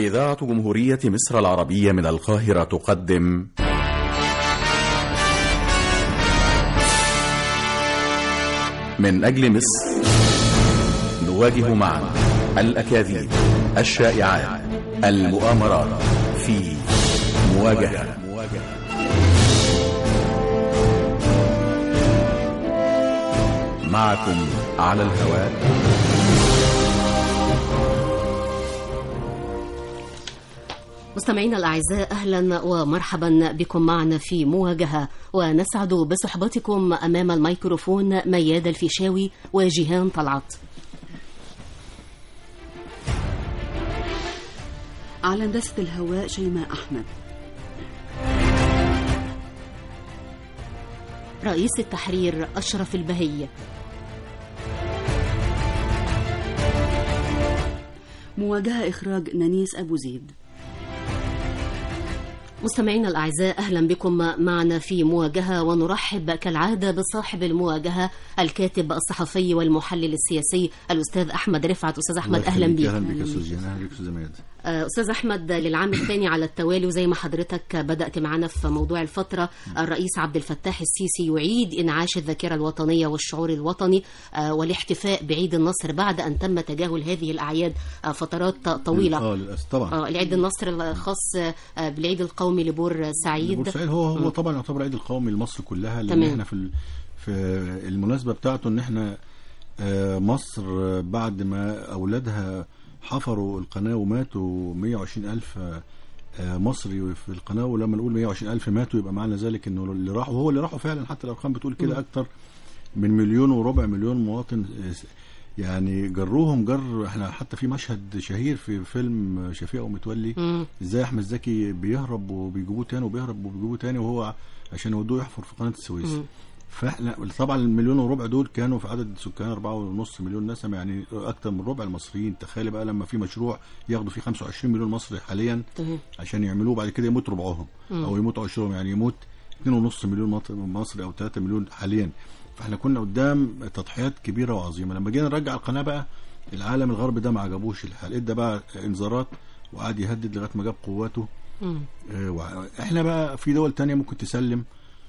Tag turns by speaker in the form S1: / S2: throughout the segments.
S1: إذاعة جمهورية مصر العربية من القاهرة تقدم من أجل مصر نواجه معا الأكاذيب الشائعات المؤامرات في مواجهة معكم على الهواء
S2: مستمعينا الأعزاء أهلا ومرحبا بكم معنا في مواجهة ونسعد بصحبتكم أمام الميكروفون مياد الفيشاوي وجيهان طلعت
S3: على هندسة الهواء شيماء أحمد
S2: رئيس التحرير أشرف البهي
S3: مواجهة إخراج نانيس أبو زيد
S2: مستمعينا الأعزاء أهلا بكم معنا في مواجهة ونرحب كالعادة بصاحب المواجهة الكاتب الصحفي والمحلل السياسي الأستاذ أحمد رفعت أستاذ أحمد أهلا بك
S4: اهلا بك يا استاذ جيهان اهلا بك استاذ مياد
S2: أستاذ أحمد للعام الثاني على التوالي وزي ما حضرتك بدأت معنا في موضوع الفترة الرئيس عبد الفتاح السيسي يعيد إنعاش الذاكرة الوطنية والشعور الوطني والاحتفاء بعيد النصر بعد أن تم تجاهل هذه الأعياد
S4: اه
S2: فترات طويلة
S4: للاسف طبعا
S2: آه، العيد النصر الخاص آه، بالعيد القومي لبور سعيد
S4: بورسعيد هو هو طبعا يعتبر العيد القومي لمصر كلها لان
S2: تمام.
S4: احنا في ال- في المناسبه بتاعته ان احنا آه، مصر آه، بعد ما اولادها حفروا القناه وماتوا 120 الف آه، آه، مصري في القناه ولما نقول 120 الف ماتوا يبقى معنى ذلك انه اللي راحوا هو اللي راحوا فعلا حتى الارقام بتقول كده اكتر من مليون وربع مليون مواطن آه، يعني جروهم جر احنا حتى في مشهد شهير في فيلم شفيق ومتولي
S2: مم.
S4: ازاي احمد زكي بيهرب وبيجيبوه تاني وبيهرب وبيجيبوه تاني وهو عشان يودوه يحفر في قناه السويس
S2: مم.
S4: فاحنا طبعا المليون وربع دول كانوا في عدد سكان أربعة ونص مليون نسمة يعني اكتر من ربع المصريين تخيل بقى لما في مشروع ياخدوا فيه 25 مليون مصري حاليا
S2: تمام
S4: عشان يعملوه بعد كده يموت ربعهم او يموت عشرهم يعني يموت 2.5 مليون مط- مصري او 3 مليون حاليا فاحنا كنا قدام تضحيات كبيره وعظيمه لما جينا نرجع القناه بقى العالم الغربي ده ما عجبوش الحال ادى بقى انذارات وقعد يهدد لغايه ما جاب قواته
S2: مم.
S4: آه، وع- احنا بقى في دول تانية ممكن تسلم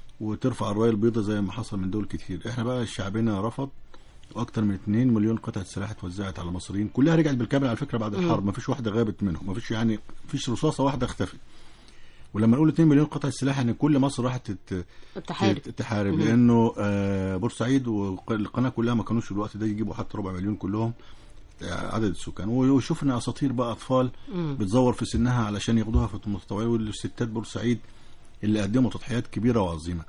S4: وترفع الرايه البيضاء زي ما حصل من دول كتير احنا بقى شعبنا رفض واكتر من 2 مليون قطعه سلاح اتوزعت على المصريين كلها رجعت بالكامل على فكره بعد الحرب ما فيش واحده غابت منهم ما فيش يعني ما فيش رصاصه واحده اختفت ولما نقول 2 مليون قطعه سلاح ان كل مصر راحت تت-
S2: التحارب
S4: تت- تحارب لانه آه، بورسعيد والقناه كلها ما كانوش في الوقت ده يجيبوا حتى ربع مليون كلهم آه، عدد السكان وشفنا اساطير بقى اطفال بتزور في سنها علشان ياخدوها في المتطوعين والستات بورسعيد اللي قدموا تضحيات كبيره وعظيمه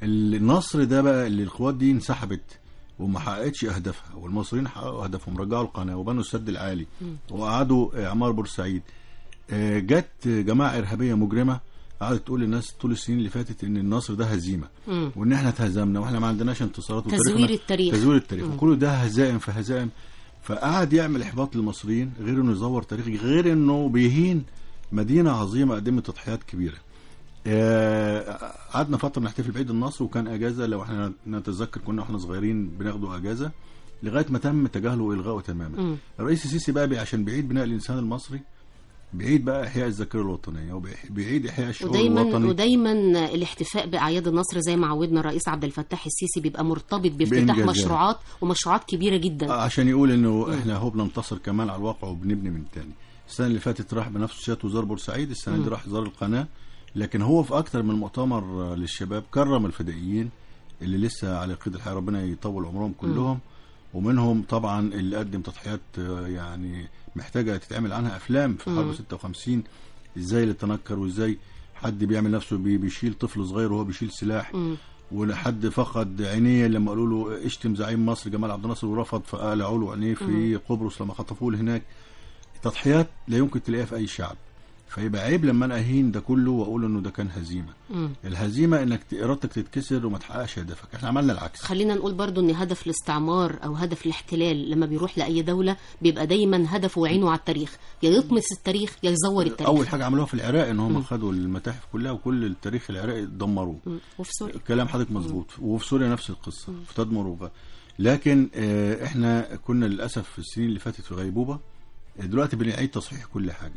S4: النصر ده بقى اللي القوات دي انسحبت وما حققتش اهدافها والمصريين حققوا اهدافهم رجعوا القناه وبنوا السد العالي وقعدوا اعمار بورسعيد آه، جت جماعه ارهابيه مجرمه قعدت تقول للناس طول السنين اللي فاتت ان النصر ده هزيمه
S2: مم.
S4: وان احنا اتهزمنا واحنا ما عندناش انتصارات
S2: تزوير
S4: وتاريخنا-
S2: التاريخ.
S4: تزوير التاريخ وكل ده هزائم في هزائم فقعد يعمل احباط للمصريين غير انه يزور تاريخ غير انه بيهين مدينه عظيمه قدمت تضحيات كبيره آه، قعدنا فتره نحتفل بعيد النصر وكان اجازه لو احنا نتذكر كنا واحنا صغيرين بناخده اجازه لغايه ما تم تجاهله والغائه تماما
S2: مم.
S4: الرئيس السيسي بقى بي- عشان بيعيد بناء الانسان المصري بيعيد بقى احياء الذاكره الوطنيه وبيعيد احياء الشعور
S2: ودايما
S4: الوطني
S2: ودايما الاحتفاء باعياد النصر زي ما عودنا الرئيس عبد الفتاح السيسي بيبقى مرتبط بافتتاح
S4: بإنجازات.
S2: مشروعات ومشروعات كبيره جدا
S4: آه، عشان يقول انه احنا هو بننتصر كمان على الواقع وبنبني من تاني السنه اللي فاتت راح بنفسه سياده وزاره بورسعيد السنه دي راح زار القناه لكن هو في اكتر من مؤتمر آه، للشباب كرم الفدائيين اللي لسه على قيد الحياه ربنا يطول عمرهم كلهم ومنهم طبعا اللي قدم تضحيات آه، يعني محتاجه تتعمل عنها افلام في حرب 56 ازاي اللي تنكر وازاي حد بيعمل نفسه بي- بيشيل طفل صغير وهو بيشيل سلاح
S2: مم.
S4: ولحد فقد عينيه لما قالوا له اشتم زعيم مصر جمال عبد الناصر ورفض فقلعوا له عينيه في قبرص لما خطفوه لهناك تضحيات لا يمكن تلاقيها في اي شعب فيبقى عيب لما انا اهين ده كله واقول انه ده كان هزيمه
S2: مم.
S4: الهزيمه انك ت- ارادتك تتكسر وما تحققش هدفك احنا عملنا العكس
S2: خلينا نقول برضو ان هدف الاستعمار او هدف الاحتلال لما بيروح لاي دوله بيبقى دايما هدفه وعينه على التاريخ يا يطمس التاريخ يا يزور التاريخ
S4: اول حاجه عملوها في العراق ان هم خدوا المتاحف كلها وكل التاريخ العراقي دمروه
S2: مم. وفي سوريا
S4: كلام حضرتك مظبوط وفي سوريا نفس القصه في تدمر وغ... لكن آه، احنا كنا للاسف في السنين اللي فاتت في غيبوبه آه، دلوقتي بنعيد تصحيح كل حاجه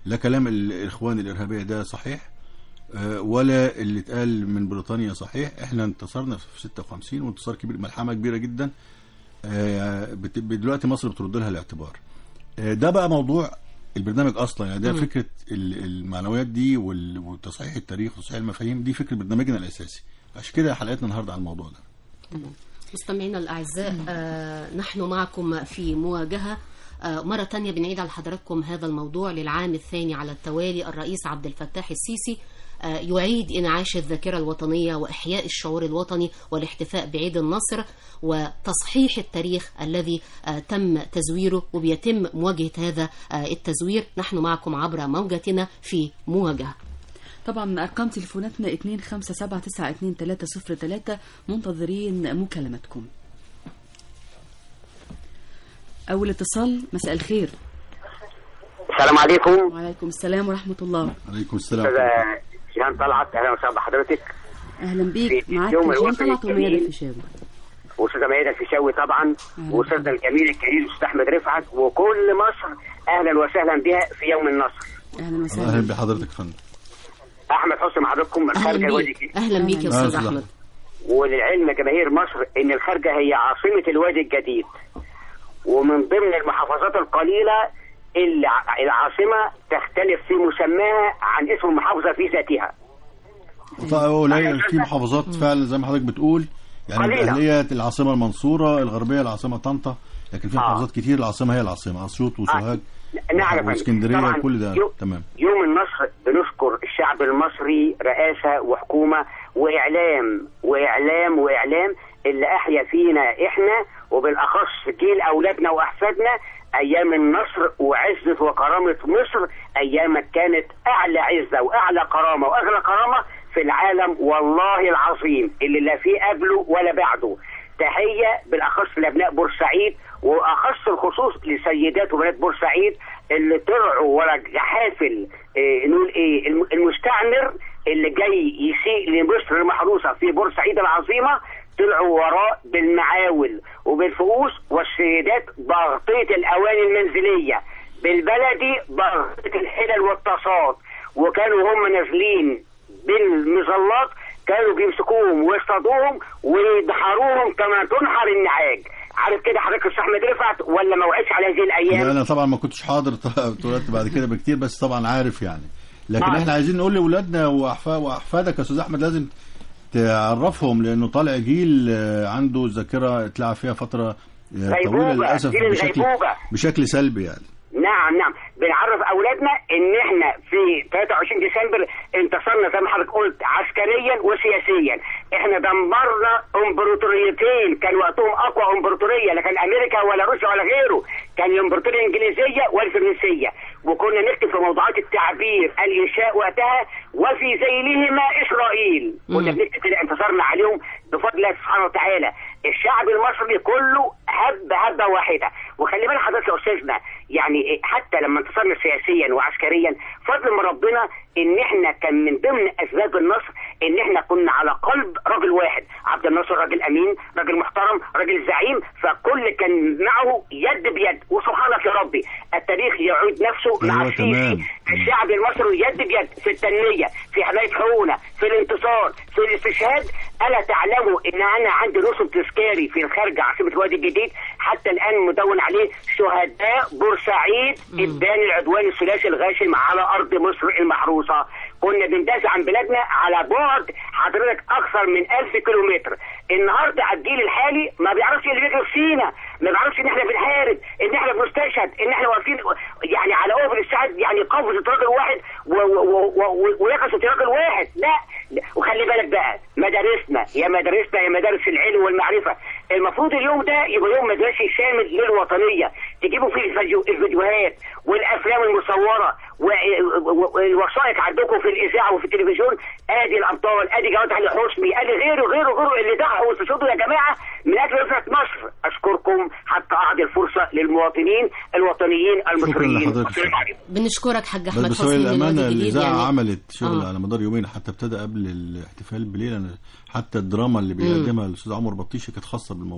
S4: لا كلام الاخوان الارهابيه ده صحيح آه، ولا اللي اتقال من بريطانيا صحيح احنا انتصرنا في 56 وانتصار كبير ملحمه كبيره جدا آه، بت- دلوقتي مصر بترد لها الاعتبار آه، ده بقى موضوع البرنامج اصلا يعني ده فكره ال- المعنويات دي وال- وتصحيح التاريخ وتصحيح المفاهيم دي فكره برنامجنا الاساسي عشان كده حلقتنا النهارده على الموضوع ده
S2: مستمعينا الأعزاء آه نحن معكم في مواجهة آه مرة تانية بنعيد على حضراتكم هذا الموضوع للعام الثاني على التوالي الرئيس عبد الفتاح السيسي آه يعيد إنعاش الذاكرة الوطنية وإحياء الشعور الوطني والاحتفاء بعيد النصر وتصحيح التاريخ الذي آه تم تزويره وبيتم مواجهة هذا آه التزوير نحن معكم عبر موجتنا في مواجهة
S3: طبعا ارقام تليفوناتنا 257922303 منتظرين مكالمتكم اول اتصال مساء الخير
S5: السلام عليكم
S3: وعليكم السلام ورحمه الله
S4: عليكم السلام
S5: استاذ جيهان طلعت اهلا وسهلا بحضرتك
S3: اهلا بيك
S5: في
S3: معاك
S5: يوم
S3: جيهان
S5: الوطني
S3: طلعت وميادة
S5: الجميل.
S3: الفيشاوي
S5: واستاذه ميادة الفيشاوي طبعا
S3: أهلا.
S5: واستاذنا الجميل الكريم الاستاذ احمد رفعت وكل مصر اهلا وسهلا بها في يوم النصر
S3: اهلا
S4: اهلا
S3: وسهلا
S4: بحضرتك يا فندم
S5: احمد حسن مع حضراتكم من خارج
S2: أهلا
S5: الوادي
S2: بيك
S5: الجديد
S2: أهلا بيك يا أستاذ
S4: أهلا.
S2: أحمد
S5: وللعلم جماهير مصر ان الخارجه هي عاصمه الوادي الجديد ومن ضمن المحافظات القليله اللي ع- العاصمه تختلف في مسماها عن اسم المحافظه في ذاتها
S4: طيب قليل في محافظات فعلا زي ما حضرتك بتقول يعني
S5: قليلة.
S4: الاهليه العاصمه المنصوره الغربيه العاصمه طنطا لكن في
S5: آه.
S4: محافظات كتير العاصمه هي العاصمه اسيوط وسوهاج
S5: نعم يا فندم.
S4: واسكندريه
S5: طبعاً
S4: وكل ده
S5: يو-
S4: تمام
S5: يوم النصر بنشكر الشعب المصري رئاسة وحكومة وإعلام وإعلام وإعلام اللي أحيا فينا إحنا وبالأخص جيل أولادنا وأحفادنا أيام النصر وعزة وكرامة مصر أيام ما كانت أعلى عزة وأعلى كرامة وأغلى كرامة في العالم والله العظيم اللي لا فيه قبله ولا بعده تحية بالأخص لأبناء بورسعيد وأخص الخصوص لسيدات وبنات بورسعيد اللي طلعوا ورا حافل إيه نقول إيه الم- المستعمر اللي جاي يسيء لمصر المحروسة في بورسعيد العظيمة طلعوا وراه بالمعاول وبالفؤوس والسيدات بغطية الأواني المنزلية بالبلدي بغطية الحلل والطاسات وكانوا هم نازلين بالمظلات كانوا بيمسكوهم ويصطادوهم ويدحروهم كما تنحر النعاج عارف كده حضرتك استاذ احمد رفعت ولا ما وقعتش على هذه
S4: لا
S5: الايام
S4: انا طبعا ما كنتش حاضر اتولدت بعد كده بكتير بس طبعا عارف يعني لكن
S5: نعم.
S4: احنا عايزين نقول لاولادنا وأحفا- واحفادك يا استاذ احمد لازم تعرفهم لانه طالع جيل آه، عنده ذاكره اتلعب فيها فتره آه، طويله
S5: غيبوبة،
S4: للاسف
S5: جيل
S4: بشكل
S5: الغيبوبة.
S4: بشكل سلبي يعني
S5: نعم نعم بنعرف اولادنا ان احنا في 23 ديسمبر انتصرنا زي ما حضرتك قلت عسكريا وسياسيا احنا دمرنا امبراطوريتين كان وقتهم اقوى امبراطوريه لا كان امريكا ولا روسيا ولا غيره كان الامبراطوريه الانجليزيه والفرنسيه وكنا نكتب في موضوعات التعبير الانشاء وقتها وفي ذيلهما اسرائيل كنا
S2: مم.
S5: بنكتب كده انتصرنا عليهم بفضل الله سبحانه وتعالى الشعب المصري كله هب هبه واحده وخلي بالك حضرتك يا استاذنا يعني إيه، حتى لما انتصرنا سياسيا وعسكريا فضل من ربنا ان احنا كان من ضمن اسباب النصر ان احنا كنا على قلب رجل واحد عبد الناصر راجل امين راجل محترم راجل زعيم فكل كان معه يد بيد وسبحانك يا ربي التاريخ يعيد نفسه مع
S4: أيوة، تمام.
S5: السيسي الشعب المصري يد بيد في التنميه في حمايه حقوقنا في الانتصار في الاستشهاد الا تعلموا ان انا عندي رسم تذكاري في الخارج عاصمه الوادي الجديد حتى الان مدون عليه شهداء بورسعيد ابان العدوان الثلاثي الغاشم على ارض مصر المحروسه كنا بندافع عن بلادنا على بعد حضرتك اكثر من 1000 كيلومتر النهارده على الجيل الحالي ما بيعرفش اللي بيجري فينا ما بيعرفش ان احنا بنحارب ان احنا بنستشهد ان احنا واقفين يعني على اوفر الساعات يعني قفزه راجل واحد و- و- و- و- ونقصه راجل واحد لا لا. وخلي بالك بقى مدارسنا يا مدارسنا يا مدارس العلم والمعرفه المفروض اليوم ده يبقى يوم مدرسي شامل للوطنيه تجيبوا فيه الفيديو الفيديوهات والافلام المصوره و- و- والوثائق عندكم في الاذاعه وفي التلفزيون ادي الابطال ادي جواد علي حسني ادي غيره غيره غيره اللي ضحوا واستشهدوا يا جماعه من اجل رفعه مصر اشكركم حتى اعطي الفرصه للمواطنين الوطنيين المصريين
S4: لحضرتك.
S5: والسلام عليكم.
S2: بنشكرك حاج
S4: بس
S2: احمد
S4: بس هو
S2: حسني من الوادي
S4: الامانه
S2: الجديد
S4: الاذاعه
S2: يعني
S4: عملت شغل
S2: آه.
S4: على مدار يومين حتى ابتدى قبل الاحتفال بليله حتى الدراما اللي بيقدمها الاستاذ عمر بطيشه كانت خاصه بالموضوع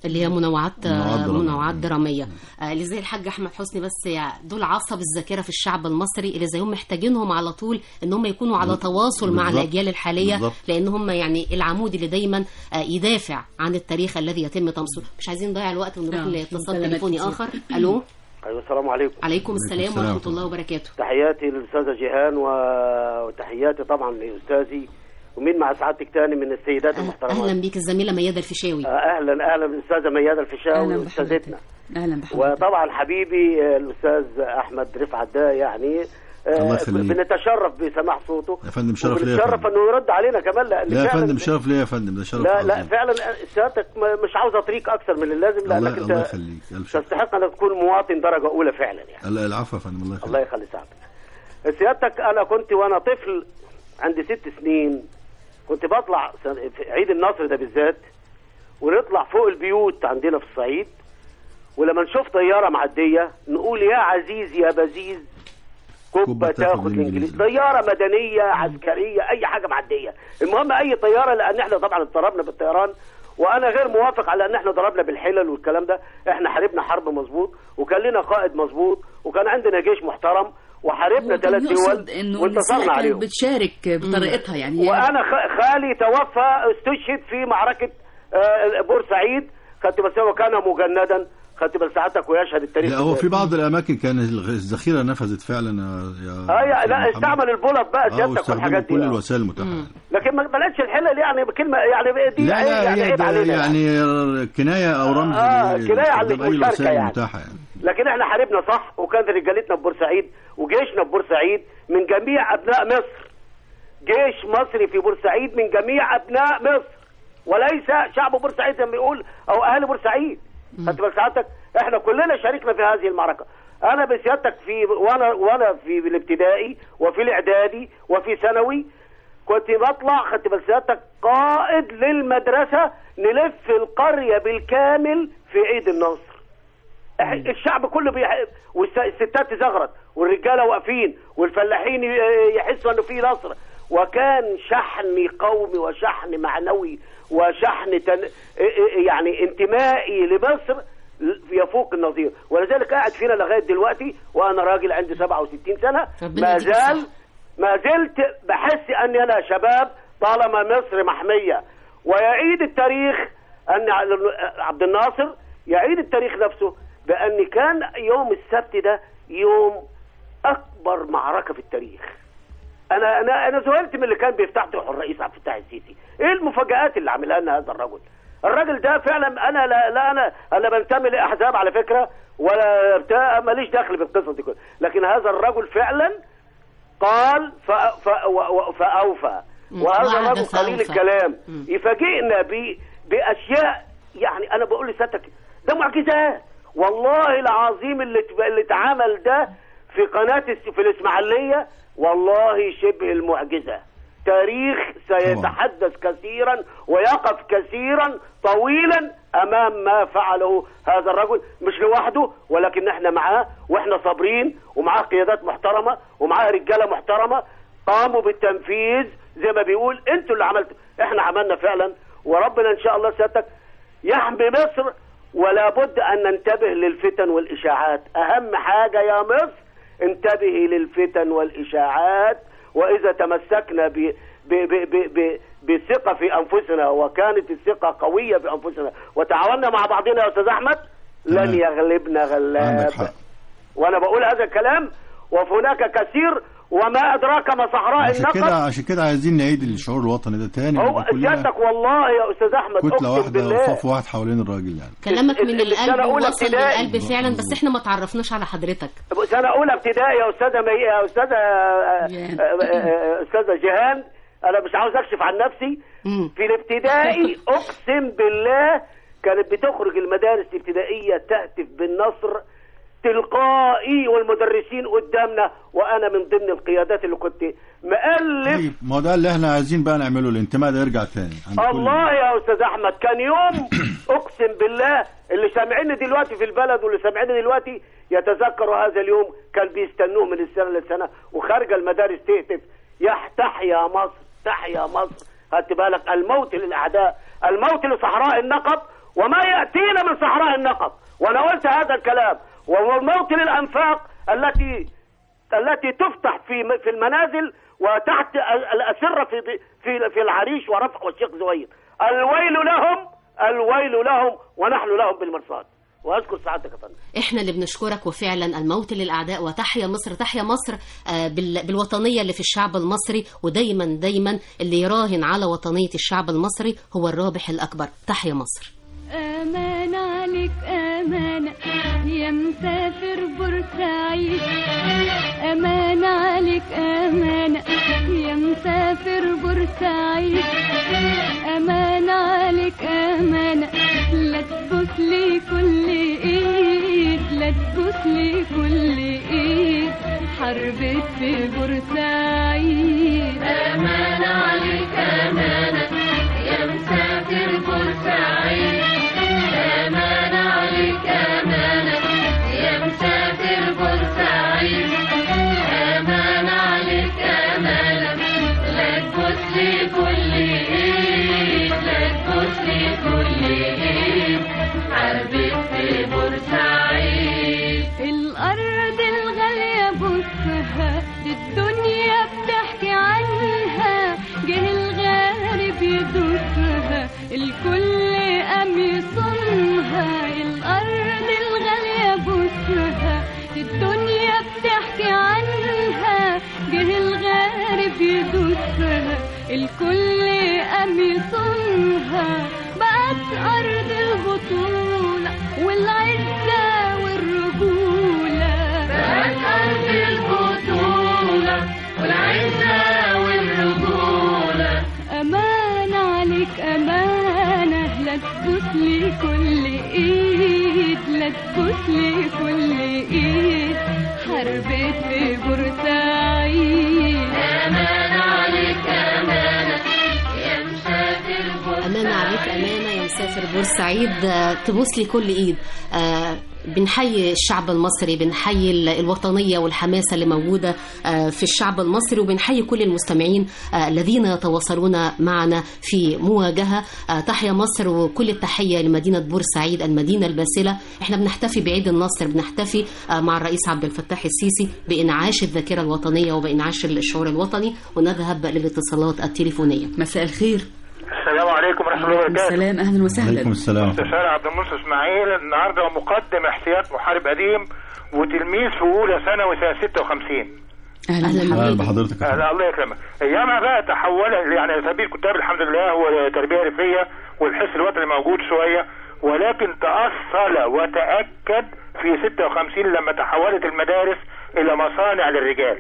S2: اللي هي منوعات
S4: منوعات درامية.
S2: منوعات دراميه آه، اللي زي الحاج احمد حسني بس يعني دول عصب الذاكره في الشعب المصري اللي زيهم محتاجينهم على طول ان هم يكونوا على تواصل مع
S4: بالظبط.
S2: الاجيال الحاليه
S4: بالظبط.
S2: لان هم يعني العمود اللي دايما آه، يدافع عن التاريخ الذي يتم تمثيله مش عايزين نضيع الوقت ونروح
S3: نعم،
S2: لاتصال
S3: مكالمات
S2: تليفوني
S3: كتير.
S2: اخر الو
S6: ايوه السلام عليكم
S2: عليكم السلام
S4: السلام
S2: ورحمه
S4: ورحمة
S2: الله وبركاته
S6: تحياتي للاستاذه جيهان و- وتحياتي طبعا لاستاذي ومين مع سعادتك تاني من السيدات المحترمات
S2: اهلا بيك الزميله ميادة الفيشاوي
S6: آه، اهلا اهلا بالاستاذه ميادة الفيشاوي
S3: اهلا
S6: واستاذتنا
S3: بحضرتك اهلا بحضرتك
S6: وطبعا حبيبي آه، الاستاذ احمد رفعت ده يعني آه،
S4: الله يخليك.
S6: بنتشرف بسماع صوته
S4: يا فندم شرف ليا يا
S6: وبنتشرف
S4: فندم.
S6: انه يرد علينا كمان لان
S4: لا يا
S6: فعلاً-
S4: فندم شرف ليا يا فندم ده شرف
S6: لا لا
S4: عظيم.
S6: فعلا سيادتك م- مش عاوز اطريق اكثر من اللازم
S4: الله
S6: لانك
S4: الله
S6: انت
S4: يخليك الف شكر
S6: تستحق انك تكون مواطن درجه اولى فعلا يعني
S4: لا، العفو يا فندم الله
S6: الله
S4: يخليك
S6: يخلي سعادتك سيادتك انا كنت وانا طفل عندي ست سنين كنت بطلع سن- في عيد النصر ده بالذات ونطلع فوق البيوت عندنا في الصعيد ولما نشوف طياره معديه نقول يا عزيز يا بزيز
S4: كبة
S6: كبة
S4: تاخد
S6: تاخد
S4: الإنجليزي.
S6: الانجليزي طياره مدنيه عسكريه اي حاجه معديه المهم اي طياره لان احنا طبعا اتضربنا بالطيران وانا غير موافق على ان احنا ضربنا بالحلل والكلام ده احنا حاربنا حرب مظبوط وكان لنا قائد مظبوط وكان عندنا جيش محترم وحاربنا
S3: هو كان
S6: ثلاث
S3: يقصد
S6: دول
S3: انه
S6: وانتصرنا
S3: النساء كانت
S6: عليهم
S3: بتشارك بطريقتها يعني هي-
S6: وانا خ- خالي توفى استشهد في معركه آه، بورسعيد خدت بس هو كان مجندا خدت بال ساعتك ويشهد التاريخ
S4: لا هو في بعض الاماكن كان الغ- الذخيره نفذت فعلا يا يا
S6: اه يا
S4: أستاذ
S6: لا
S4: محمد.
S6: استعمل البولت بقى
S4: اه
S6: سيادتك
S4: واستخدموا
S6: والحاجات
S4: كل
S6: دي آه.
S4: الوسائل المتاحه
S6: لكن ما بلاش الحلل يعني بكلمه يعني دي
S4: لا
S6: عيب-
S4: لا
S6: يعني
S4: هي
S6: عيب
S4: ده
S6: علينا يعني.
S4: يعني كنايه او رمز
S6: آه،
S4: ل-
S6: كناية على
S4: لاستخدام اي
S6: المشاركة
S4: الوسائل
S6: يعني.
S4: المتاحه يعني
S6: لكن احنا حاربنا صح وكانت رجالتنا في بورسعيد وجيشنا في بورسعيد من جميع ابناء مصر جيش مصري في بورسعيد من جميع ابناء مصر وليس شعب بورسعيد زي ما يقول او اهل بورسعيد خدت بال سعادتك احنا كلنا شاركنا في هذه المعركه انا بسيادتك في وانا وانا في الابتدائي وفي الاعدادي وفي ثانوي كنت بطلع خدت بال سيادتك قائد للمدرسه نلف القريه بالكامل في عيد النصر إح- الشعب كله بيح... والستات تزغرط والرجاله واقفين والفلاحين ي- يحسوا انه في نصر وكان شحن قومي وشحن معنوي وشحن تن... يعني انتمائي لمصر يفوق النظير ولذلك قاعد فينا لغايه دلوقتي وانا راجل عندي 67 سنه
S2: ربنا
S6: ما
S2: يديك
S6: زال
S2: الصحة.
S6: ما زلت بحس اني انا شباب طالما مصر محميه ويعيد التاريخ ان عبد الناصر يعيد التاريخ نفسه بان كان يوم السبت ده يوم اكبر معركه في التاريخ انا انا انا ذهلت من اللي كان بيفتتحه الرئيس عبد الفتاح السيسي ايه المفاجآت اللي عملها لنا هذا الرجل الراجل ده فعلا انا لا, لا انا انا بنتمي لاحزاب على فكره ولا بتاع ماليش دخل بالقصص دي كلها لكن هذا الرجل فعلا قال ف... ف... و... و... فاوفى
S2: مم.
S6: وهذا
S2: وعد
S6: الرجل قليل
S2: فأوفى.
S6: الكلام
S2: مم.
S6: يفاجئنا ب... باشياء يعني انا بقول لسيادتك ده معجزات والله العظيم اللي ت- اللي اتعمل ده في قناه الس- في الاسماعيليه والله شبه المعجزه تاريخ سيتحدث كثيرا ويقف كثيرا طويلا امام ما فعله هذا الرجل مش لوحده ولكن احنا معاه واحنا صابرين ومعاه قيادات محترمه ومعاه رجاله محترمه قاموا بالتنفيذ زي ما بيقول انتوا اللي عملتوا احنا عملنا فعلا وربنا ان شاء الله سيادتك يحمي مصر ولا بد ان ننتبه للفتن والاشاعات اهم حاجه يا مصر انتبهي للفتن والاشاعات واذا تمسكنا ب ب ب ب ب بالثقه في انفسنا وكانت الثقه قويه في انفسنا وتعاوننا مع بعضنا يا استاذ احمد لن
S4: تمام.
S6: يغلبنا غلاب
S4: عندك حق
S6: وانا بقول هذا الكلام وهناك كثير وما ادراك ما صحراء
S4: عشان كده
S6: النقب
S4: عشان كده عايزين نعيد الشعور الوطني ده تاني
S6: هو
S4: نبقى كلنا
S6: سيادتك والله يا استاذ احمد
S4: كتله
S6: اقسم
S4: واحده
S6: بالله
S4: وصف واحد حوالين الراجل يعني
S2: كلامك من
S6: ال- السنة
S2: القلب
S6: أولى
S2: وصل
S6: ابتدائي.
S2: للقلب فعلا بس احنا ما تعرفناش على حضرتك
S6: سنه اولى ابتدائي يا استاذه مي... يا استاذه آه،
S3: جيهان.
S6: آه، آه، استاذه جيهان انا مش عاوز اكشف عن نفسي
S2: مم.
S6: في الابتدائي اقسم بالله كانت بتخرج المدارس الابتدائيه تهتف بالنصر تلقائي والمدرسين قدامنا وانا من ضمن القيادات اللي كنت مؤلف
S4: طيب ما هو ده اللي احنا عايزين بقى نعمله الانتماء ده يرجع تاني عند كل
S6: الله يا استاذ احمد كان يوم اقسم بالله اللي سامعيني دلوقتي في البلد واللي سامعيني دلوقتي يتذكروا هذا اليوم كان بيستنوه من السنه للسنه وخارجه المدارس تهتف يح تحيا مصر تحيا مصر هات بالك الموت للاعداء الموت لصحراء النقب وما يأتينا من صحراء النقب وأنا قلت هذا الكلام وموطن الأنفاق التي التي تفتح في في المنازل وتحت ال- الأسرة في في في العريش ورفح والشيخ زويد الويل لهم الويل لهم ونحن لهم بالمرصاد وأشكر سعادتك يا فندم
S2: احنا اللي بنشكرك وفعلا الموت للاعداء وتحيا مصر تحيا مصر آه، بال- بالوطنيه اللي في الشعب المصري ودايما دايما اللي يراهن على وطنيه الشعب المصري هو الرابح الاكبر تحيا مصر
S7: أمان عليك أمانة يا مسافر بورسعيد أمان عليك أمانة يا مسافر بورسعيد أمان عليك أمانة لا تبوس لي كل إيد لا تبوس لي كل إيد حربت في بورسعيد أمان عليك أمانة يا مسافر بورسعيد أمان عليك أمانة يا مسافر بورسعيد أمان عليك أمانة لا تبوس لي كل إيد لا تبوس لي كل إيد حربت في بورسعيد الأرض الغالية بصها الدنيا بتحكي عنها جه الغارب يدوسها الكل قام يصونها الأرض الغالية بصها الدنيا بتحكي عنها جه الغارب يدوسها الكل قام يصونها بقت أرض البطولة والعزة والرجولة بقت أرض البطولة والعزة والرجولة أمان عليك أمانة لا تبوس لي كل إيد لا تبوس لي كل إيد حربت في بورسعيد أمان عليك أمانة يا مسافر
S2: أمانة عليك أمانة يا مسافر بورسعيد آه، تبوس لي كل إيد آه، بنحيي الشعب المصري بنحيي ال- الوطنية والحماسة اللي موجودة آه، في الشعب المصري وبنحيي كل المستمعين آه، الذين يتواصلون معنا في مواجهة آه، تحيا مصر وكل التحية لمدينة بورسعيد المدينة الباسلة احنا بنحتفي بعيد النصر بنحتفي آه، مع الرئيس عبد الفتاح السيسي بإنعاش الذاكرة الوطنية وبإنعاش الشعور الوطني ونذهب للاتصالات التليفونية
S3: مساء الخير
S8: السلام عليكم ورحمه الله وبركاته
S3: السلام اهلا وسهلا
S4: عليكم السلام
S8: مستشار عبد المنصف اسماعيل النهارده مقدم احتياط محارب قديم وتلميذ في اولى ثانوي سنه 56
S3: اهلا
S2: أهلا
S3: بحضرتك.
S4: اهلا بحضرتك يا فندم.
S8: لا الله يكرمك ايامها بقى تحول يعني سبيل الكتاب الحمد لله هو تربيه ريفيه والحس الوطني موجود شويه ولكن تاصل وتاكد في 56 لما تحولت المدارس الى مصانع للرجال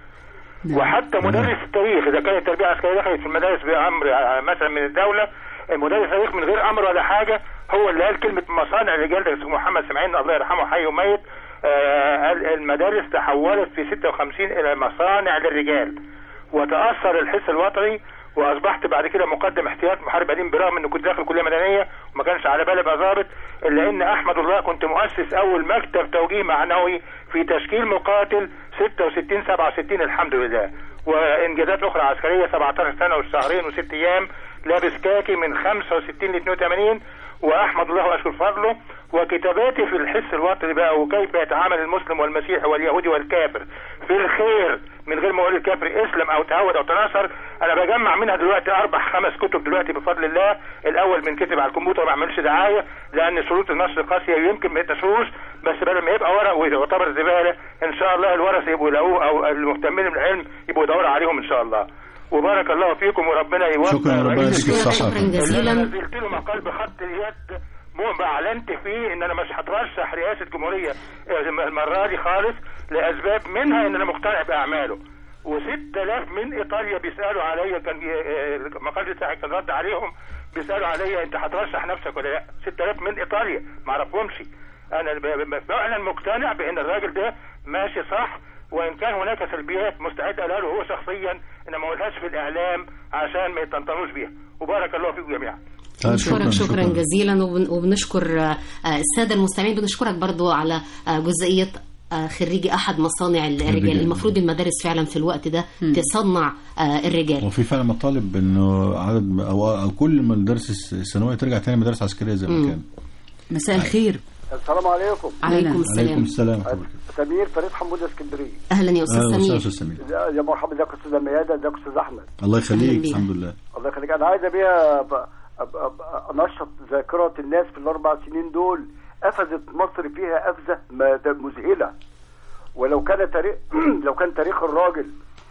S3: نعم.
S8: وحتى مدرس التاريخ اذا كانت التربيه العسكريه دخلت في المدارس بامر آه، مثلا من الدوله مدرس التاريخ من غير امر ولا حاجه هو اللي قال كلمه مصانع الرجال ده اسمه محمد سمعين الله يرحمه حي وميت آه، قال المدارس تحولت في 56 الى مصانع للرجال وتاثر الحس الوطني واصبحت بعد كده مقدم احتياط محارب قديم برغم اني كنت داخل كليه مدنيه وما كانش على بالي ابقى ضابط الا ان احمد الله كنت مؤسس اول مكتب توجيه معنوي في تشكيل مقاتل 66 67 الحمد لله وانجازات اخرى عسكريه 17 سنه وشهرين وست ايام لابس كاكي من 65 ل 82 واحمد الله واشكر فضله وكتاباتي في الحس الوطني بقى وكيف يتعامل المسلم والمسيحي واليهودي والكافر في الخير من غير ما اقول الكافر اسلم او تعود او تناصر انا بجمع منها دلوقتي اربع خمس كتب دلوقتي بفضل الله الاول من كتب على الكمبيوتر ما اعملش دعايه لان شروط النشر قاسيه يمكن ما يتشروش بس بدل ما يبقى ورق ويعتبر زباله ان شاء الله الورثه يبقوا يلاقوه او المهتمين بالعلم يبقوا يدوروا عليهم ان شاء الله وبارك الله فيكم وربنا يوفق
S4: شكرا ربنا
S8: رئيس
S4: يديك
S2: شكرا
S4: الصحه يا
S2: شكرا
S4: فندم.
S8: اللي
S2: جزيلا
S8: انا نزلت له مقال بخط اليد مو اعلنت فيه ان انا مش هترشح رئاسه الجمهوريه المره دي خالص لاسباب منها ان انا مقتنع باعماله و6000 من ايطاليا بيسالوا عليا كان آه، المقال بتاعي كان رد عليهم بيسالوا عليا انت هترشح نفسك ولا لا 6000 من ايطاليا ما اعرفهمش انا ب- ب- فعلا مقتنع بان الراجل ده ماشي صح وان كان هناك سلبيات مستعد اقولها له هو شخصيا انما ما اقولهاش في الاعلام عشان ما يطنطنوش بيها وبارك الله فيكم جميعا
S4: طيب،
S2: شكرا شكرا جزيلا وبن- وبنشكر آه، الساده المستمعين بنشكرك برضو على آه، جزئيه آه، خريجي احد مصانع الرجال
S4: الرجال.
S2: المفروض المدارس فعلا في الوقت ده تصنع آه، الرجال
S4: وفي فعلا مطالب انه عدد او, أو كل المدارس الثانويه ترجع تاني مدارس عسكريه زي ما كان
S3: مساء الخير
S6: السلام عليكم
S2: عليكم
S3: عليكم
S2: السلام
S4: عليكم السلام ورحمه الله
S6: سمير فريد حمودة اسكندريه
S2: اهلا يا استاذ
S4: اهلا
S2: سمير
S4: وسهلا استاذ سمير
S6: يا مرحبا ازيك يا استاذه ميادة ازيك يا استاذ احمد
S4: الله
S2: أهلا
S4: يخليك
S2: بيك.
S4: الحمد لله
S6: الله يخليك انا عايز بيها ب- أب- أب- انشط ذاكره الناس في الاربع سنين دول قفزت مصر فيها قفزه ما- ده مذهله ولو كان تاريخ لو كان تاريخ الراجل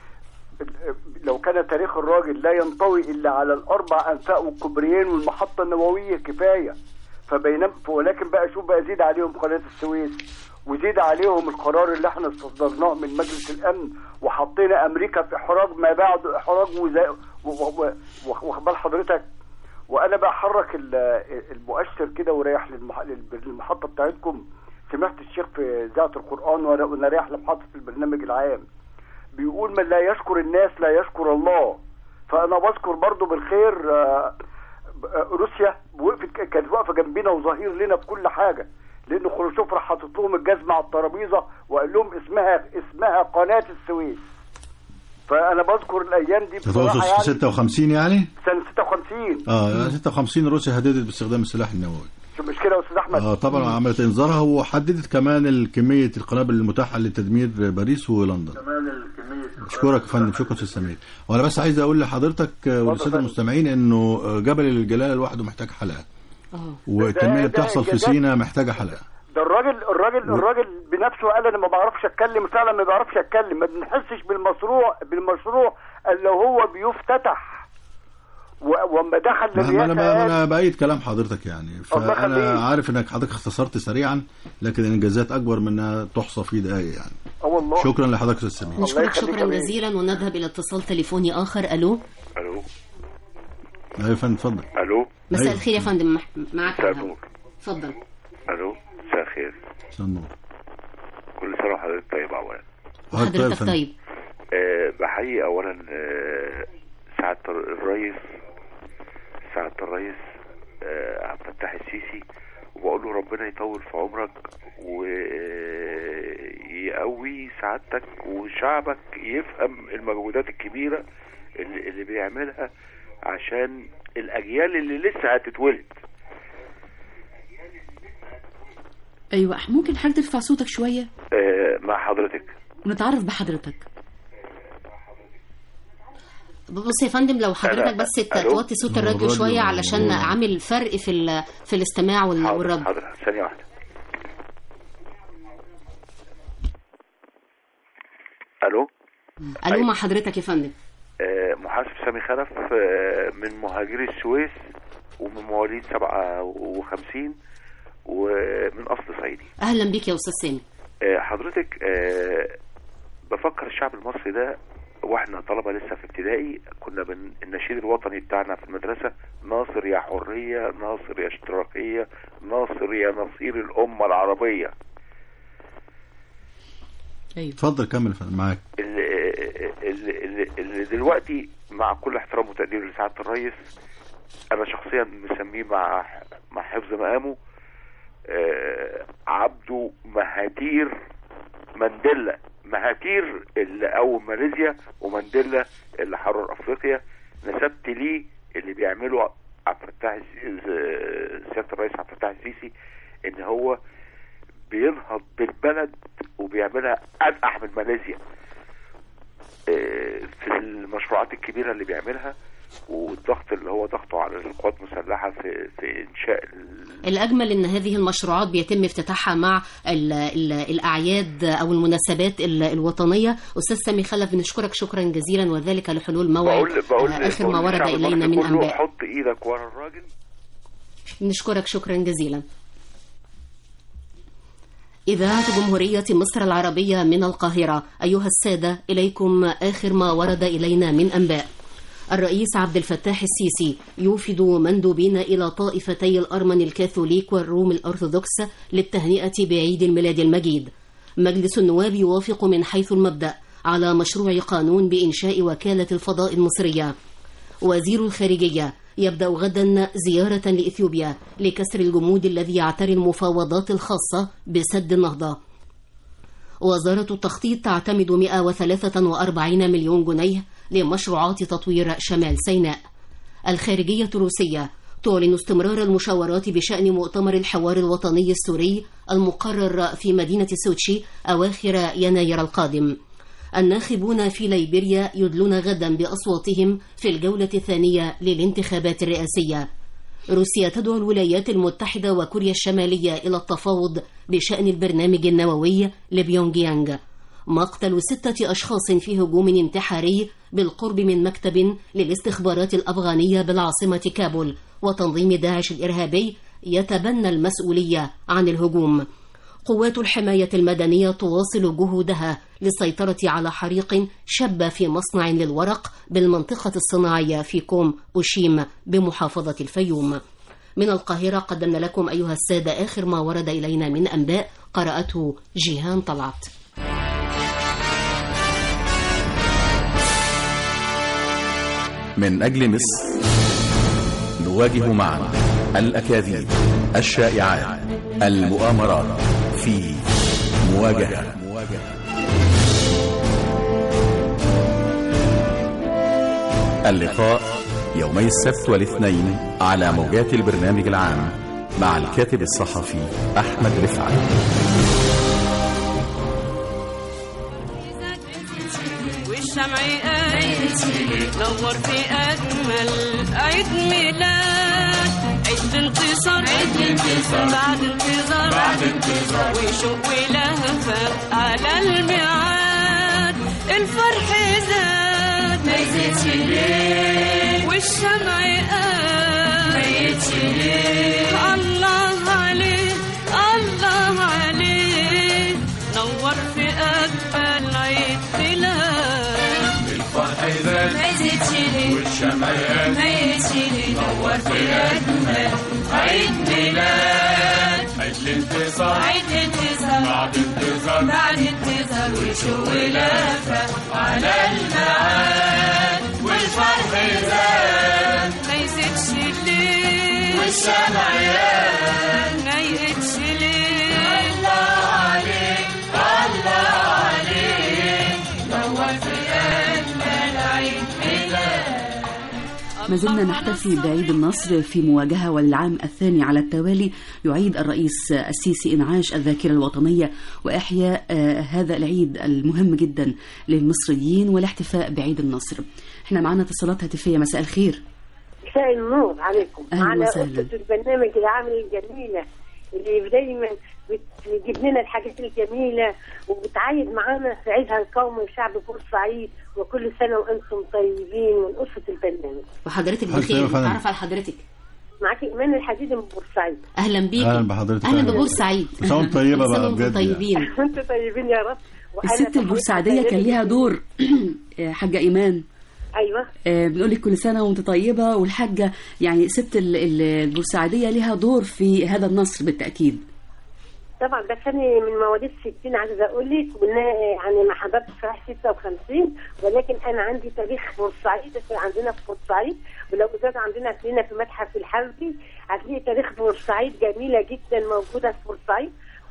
S6: لو كان تاريخ الراجل لا ينطوي الا على الاربع انفاق والكوبريين والمحطه النوويه كفايه فبينما ولكن بقى شوف بقى زيد عليهم قناه السويس وزيد عليهم القرار اللي احنا استصدرناه من مجلس الامن وحطينا امريكا في احراج ما بعد احراج وزا- و- و- و- واخد بال حضرتك وانا بحرك ال- المؤشر كده ورايح للمح- للب- للمحطه بتاعتكم سمعت الشيخ في اذاعه القران وانا وأنا رايح لمحطه البرنامج العام بيقول من لا يشكر الناس لا يشكر الله فانا بذكر برضو بالخير آه، آه، روسيا وقفت كانت واقفه جنبنا وظهير لنا في كل حاجه لان خروشوف راح حاطط لهم الجزمه على الترابيزه وقال لهم اسمها اسمها قناه السويس فانا بذكر الايام دي بصراحه
S4: تتوسط في
S6: يعني
S4: 56 يعني
S6: سنه 56
S4: اه 56 روسيا هددت باستخدام السلاح النووي
S6: شو مش كده يا استاذ احمد
S4: اه طبعا عملت انذارها وحددت كمان كميه القنابل المتاحه لتدمير باريس ولندن اشكرك يا فندم شكرا استاذ سمير وانا بس عايز اقول لحضرتك آه، وللساده
S6: فندم.
S4: المستمعين انه آه، جبل الجلاله لوحده محتاج حلقه
S2: اه
S4: والتنميه اللي
S6: ده-
S4: بتحصل في
S6: ده-
S4: سينا محتاجه حلقه
S6: ده الراجل الراجل الراجل بنفسه قال انا ما بعرفش اتكلم فعلا ما بعرفش اتكلم ما بنحسش بالمشروع بالمشروع الا هو بيفتتح و- واما دخل
S4: ما ما انا
S6: للرئاسه
S4: ما
S6: قال-
S4: انا بايد كلام حضرتك يعني
S6: الله
S4: فانا
S6: يخليك.
S4: عارف انك حضرتك اختصرت سريعا لكن الانجازات اكبر من انها تحصى في دقائق يعني
S6: اه والله
S4: شكرا لحضرتك استاذ سمير
S2: نشكرك
S6: يخليك
S2: شكرا
S6: يا بيه.
S2: جزيلا ونذهب الى اتصال تليفوني اخر الو
S9: الو
S4: ايوه يا فندم اتفضل
S9: الو
S2: مساء
S4: أيوة.
S2: الخير يا فندم مح- معك
S9: مساء
S2: الهوا.
S9: النور
S2: اتفضل
S9: الو مساء الخير
S4: مساء النور
S9: كل سنه وحضرتك طيب اولا
S4: حضرتك يا
S2: حضرتك
S4: فندم.
S2: طيب
S9: أه بحيي اولا أه سعاده الرئيس سعاده الرئيس أه عبد الفتاح السيسي وبقول له ربنا يطول في عمرك ويقوي سعادتك وشعبك يفهم المجهودات الكبيره اللي, اللي بيعملها عشان الاجيال اللي لسه هتتولد
S3: ايوه ممكن حضرتك ترفع صوتك شويه
S9: أه مع حضرتك
S3: ونتعرف بحضرتك
S2: بص يا فندم لو حضرتك
S9: أنا-
S2: بس ت-
S9: ألو؟
S2: توطي صوت الراديو
S4: الراديو-
S2: شويه علشان
S4: الراديو.
S2: عامل فرق في ال- في الاستماع وال-
S9: حاضر
S2: والرد
S9: حاضر ثانيه واحده الو
S2: الو مع حضرتك يا فندم
S9: آه، محاسب سامي خلف آه، من مهاجري السويس ومن مواليد 57 ومن اصل صعيدي
S2: اهلا بيك يا استاذ سامي
S9: آه، حضرتك آه، بفكر الشعب المصري ده واحنا طلبه لسه في ابتدائي كنا بن... النشيد الوطني بتاعنا في المدرسه ناصر يا حريه ناصر يا اشتراكيه ناصر يا نصير الامه العربيه
S3: ايوه
S4: اتفضل كمل يا فندم معاك
S9: اللي, اللي, اللي, اللي دلوقتي مع كل احترام وتقدير لسعاده الرئيس انا شخصيا مسميه مع مع حفظ مقامه آه، عبده مهاتير مانديلا مهاتير اللي قوم ماليزيا ومانديلا اللي حرر افريقيا نسبت ليه اللي بيعمله عبد الفتاح الس- آه، سياده الرئيس عبد الفتاح السيسي ان هو بينهض بالبلد وبيعملها انقح من ماليزيا آه، في المشروعات الكبيره اللي بيعملها والضغط اللي هو ضغطه على القوات المسلحه في في انشاء ال-
S2: الأجمل أن هذه المشروعات بيتم افتتاحها مع ال ال الأعياد أو المناسبات ال- الوطنية أستاذ سامي خلف بنشكرك شكرا جزيلا وذلك لحلول موعد
S9: بقول بقول
S2: آه، آخر
S9: بقول
S2: ما ورد
S9: للشعب
S2: إلينا
S9: المصري
S2: من
S9: كله
S2: أنباء
S9: حط ايدك ورا الراجل
S2: نشكرك شكرا جزيلا إذاعة جمهورية مصر العربية من القاهرة أيها السادة إليكم آخر ما ورد إلينا من أنباء الرئيس عبد الفتاح السيسي يوفد مندوبين إلى طائفتي الأرمن الكاثوليك والروم الأرثوذكس للتهنئة بعيد الميلاد المجيد مجلس النواب يوافق من حيث المبدأ على مشروع قانون بإنشاء وكالة الفضاء المصرية وزير الخارجية يبدأ غدا زيارة لإثيوبيا لكسر الجمود الذي يعتري المفاوضات الخاصة بسد النهضة وزارة التخطيط تعتمد 143 مليون جنيه لمشروعات تطوير شمال سيناء الخارجية الروسية تعلن استمرار المشاورات بشأن مؤتمر الحوار الوطني السوري المقرر في مدينة سوتشي أواخر يناير القادم الناخبون في ليبيريا يدلون غدا بأصواتهم في الجولة الثانية للانتخابات الرئاسية روسيا تدعو الولايات المتحدة وكوريا الشمالية إلى التفاوض بشأن البرنامج النووي لبيونغ يانغ مقتل ستة أشخاص في هجوم انتحاري بالقرب من مكتب للاستخبارات الأفغانية بالعاصمة كابول وتنظيم داعش الإرهابي يتبنى المسؤولية عن الهجوم قوات الحماية المدنية تواصل جهودها للسيطرة على حريق شب في مصنع للورق بالمنطقة الصناعية في كوم أوشيم بمحافظة الفيوم من القاهرة قدمنا لكم أيها السادة آخر ما ورد إلينا من أنباء قرأته جيهان طلعت
S1: من أجل مصر نواجه معا الأكاذيب الشائعات المؤامرات في مواجهة اللقاء يومي السبت والاثنين على موجات البرنامج العام مع الكاتب الصحفي أحمد رفعت
S10: والشمع نور في أجمل عيد ميلاد عيد انتصار عيد انتصار بعد انتظار بعد انتظار وشوق ولهفة على الميعاد الفرح زاد ما يزيدش ليه والشمع قاد ما يزيدش ليه الله عليه الله عليه نور في أجمل عيد ميلاد
S11: الفرح زاد
S10: ما يزيدش ليه
S11: والشمع قاد
S10: ما يزيدش ليه
S11: نور في أجمل عيد ميلاد عيد الانتصار
S10: عيد انتصار
S11: بعد انتصار
S10: بعد انتظار وشو ولافة
S11: على الميعاد والفرح زاد
S10: ما يزيدش ليه
S11: والشمع قاد
S10: ما يقدش ليه
S11: الله عليك الله عليك نور في أجمل عيد ميلاد
S3: ما زلنا نحتفي بعيد النصر في مواجهة والعام الثاني على التوالي يعيد الرئيس السيسي إنعاش الذاكرة الوطنية وإحياء آه، هذا العيد المهم جدا للمصريين والاحتفاء بعيد النصر احنا معنا اتصالات هاتفية مساء الخير
S12: مساء النور عليكم
S3: أهلا
S12: معنا
S3: وسهلا.
S12: أسرة البرنامج العام الجميلة اللي دايما بتجيب لنا الحاجات الجميلة وبتعيد معانا في عيدها القومي لشعب بورسعيد وكل سنة وأنتم طيبين من أسرة البرنامج
S2: وحضرتك
S4: أهلا
S2: بخير
S4: وسهلا.
S2: نتعرف على حضرتك
S12: معاكي إيمان الحديدي من بورسعيد
S2: أهلا بيك
S4: أهلا بحضرتك.
S2: أهلا
S4: أهلا.
S2: ببورسعيد
S4: كل سنة وأنتم طيبة
S2: كل سنة
S4: بقى
S2: وأنتم
S4: بجد
S2: طيبين
S12: أنتم طيبين يا رب وأنا
S3: الست
S12: تحية
S3: البورسعيدية كان
S12: تحية
S3: ليها دور آه، حاجة إيمان
S12: أيوه
S3: آه، بنقول لك كل سنة وانت طيبة والحاجة يعني ست ال- ال- البورسعيدية ليها دور في هذا النصر بالتأكيد
S12: طبعا ده كان من مواليد 60 عايزه اقول لك وإن يعني ما حضرتش صحيح 56 ولكن انا عندي تاريخ بورسعيد في عندنا في بورسعيد ولو زاد عندنا هتلاقينا في متحف الحربي هتلاقي تاريخ بورسعيد جميله جدا موجوده في بورسعيد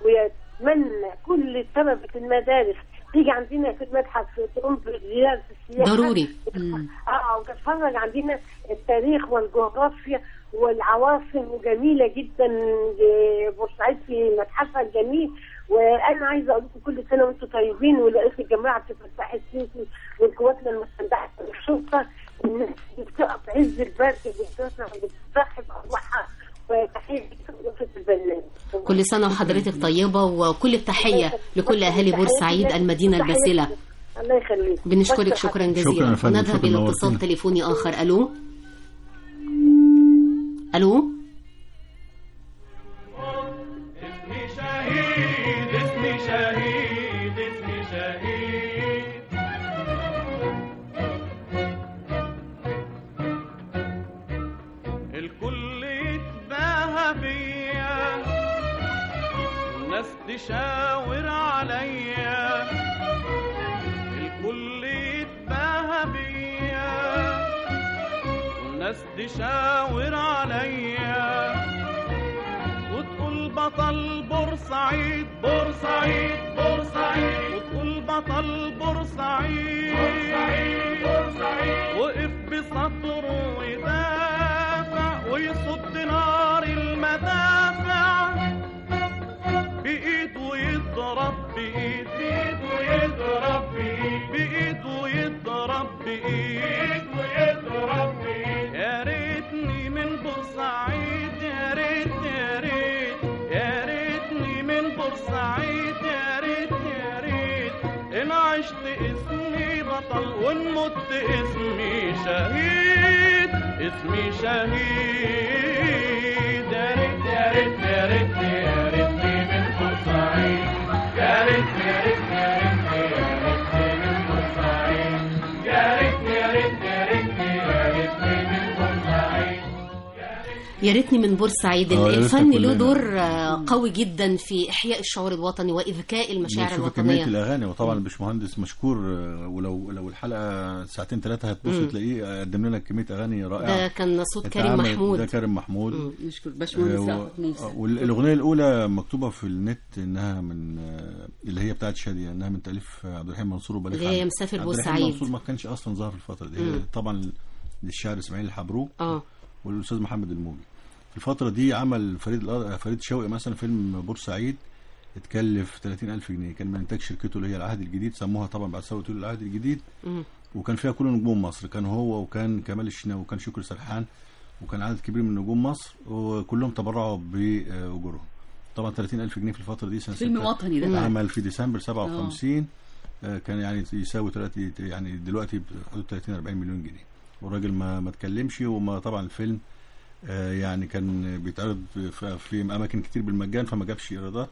S12: ويتمنى كل طلبه المدارس تيجي عندنا في المتحف تقوم بزياره السياحه
S2: ضروري.
S12: اه وتتفرج عندنا التاريخ والجغرافيا والعواصم جميله جدا بورسعيد في متحفها الجميل وانا عايزه اقول لكم كل سنه وانتم طيبين ورئيس الجماعه عبد الفتاح السيسي والقواتنا المسلحه والشرطه الناس اللي بتقف في عز البرد بتسمع وبتضحي بارواحها وتحيه لأسرة البرنامج
S2: كل سنة وحضرتك طيبة وكل التحية لكل أهالي بورسعيد المدينة الباسلة
S12: الله يخليك
S2: بنشكرك شكرا جزيلا
S4: شكرا يا فندم،
S2: ونذهب
S4: شكرا
S2: إلى
S4: نورتينا.
S2: اتصال تليفوني آخر ألو ألو
S11: اسمي شهيد اسمي شهيد اسمي شهيد الكل يتباهى بيا الناس تشاور عليا الكل يتباهى بيا والناس تشاور عليا وتقول بطل بطل بورسعيد بورسعيد بورسعيد وتقول بطل بورسعيد بورسعيد بورسعيد وقف بصدره ويدافع ويصد نار المدافع بإيده يضرب بإيد بإيده يضرب بإيد بإيده يضرب بإيد ويضرب بإيد يا ريتني من بورسعيد يا ريت يا ريت يا ريتني من بورسعيد يا ريت يا ريت إن عشت اسمي بطل وإن مت اسمي شهيد اسمي شهيد يا ريت يا ريت يا ريت يا ريتني من بورسعيد يا ريت يا ريت يا ريت يا ريتني من بورسعيد يا ريت يا ريت يا ريت يا ريتني من بورسعيد
S2: يا ريتني من بورسعيد
S4: آه، يا ريتنا
S2: الفن له
S4: كلنا.
S2: دور آه، قوي جدا في احياء الشعور الوطني واذكاء المشاعر
S4: شوف كمية
S2: الوطنيه
S4: الأغاني وطبعا الباشمهندس مشكور آه، ولو لو الحلقة ساعتين ثلاثة هتبص
S2: مم.
S4: تلاقيه قدم لنا كمية أغاني رائعة
S2: ده كان صوت كريم
S4: اتعمل-
S2: محمود
S4: ده كريم محمود
S3: نشكر باشمهندس
S4: آه،
S3: رأفت موسى.
S4: و- والأغنية الأولى مكتوبة في النت إنها من آه، اللي هي بتاعت شادية إنها من تأليف عبد الرحيم منصور وبليغ
S2: اللي هي
S4: حمدي.
S2: مسافر
S4: عبد الرحيم
S2: بورسعيد.
S4: منصور ما كانش أصلا ظاهر في الفترة دي
S2: مم.
S4: هي طبعا للشاعر إسماعيل الحبروك
S2: اه
S4: والأستاذ محمد الموجي في الفترة دي عمل فريد الأ- فريد شوقي مثلا فيلم بورسعيد اتكلف 30 ألف جنيه كان من إنتاج شركته اللي هي العهد الجديد سموها طبعا بعد ثورة العهد الجديد
S2: مم.
S4: وكان فيها كل نجوم مصر كان هو وكان كمال الشناوي وكان شكري سرحان وكان عدد كبير من نجوم مصر وكلهم تبرعوا بأجورهم طبعا 30 ألف جنيه في الفترة دي سنة
S3: فيلم
S4: ستة.
S3: وطني ده.
S4: اتعمل في ديسمبر 57 آه، كان يعني يساوي دلوقتي يعني دلوقتي بحدود 30 40 مليون جنيه والراجل ما ما اتكلمش وما طبعا الفيلم آه، يعني كان بيتعرض في- في اماكن كتير بالمجان فما جابش ايرادات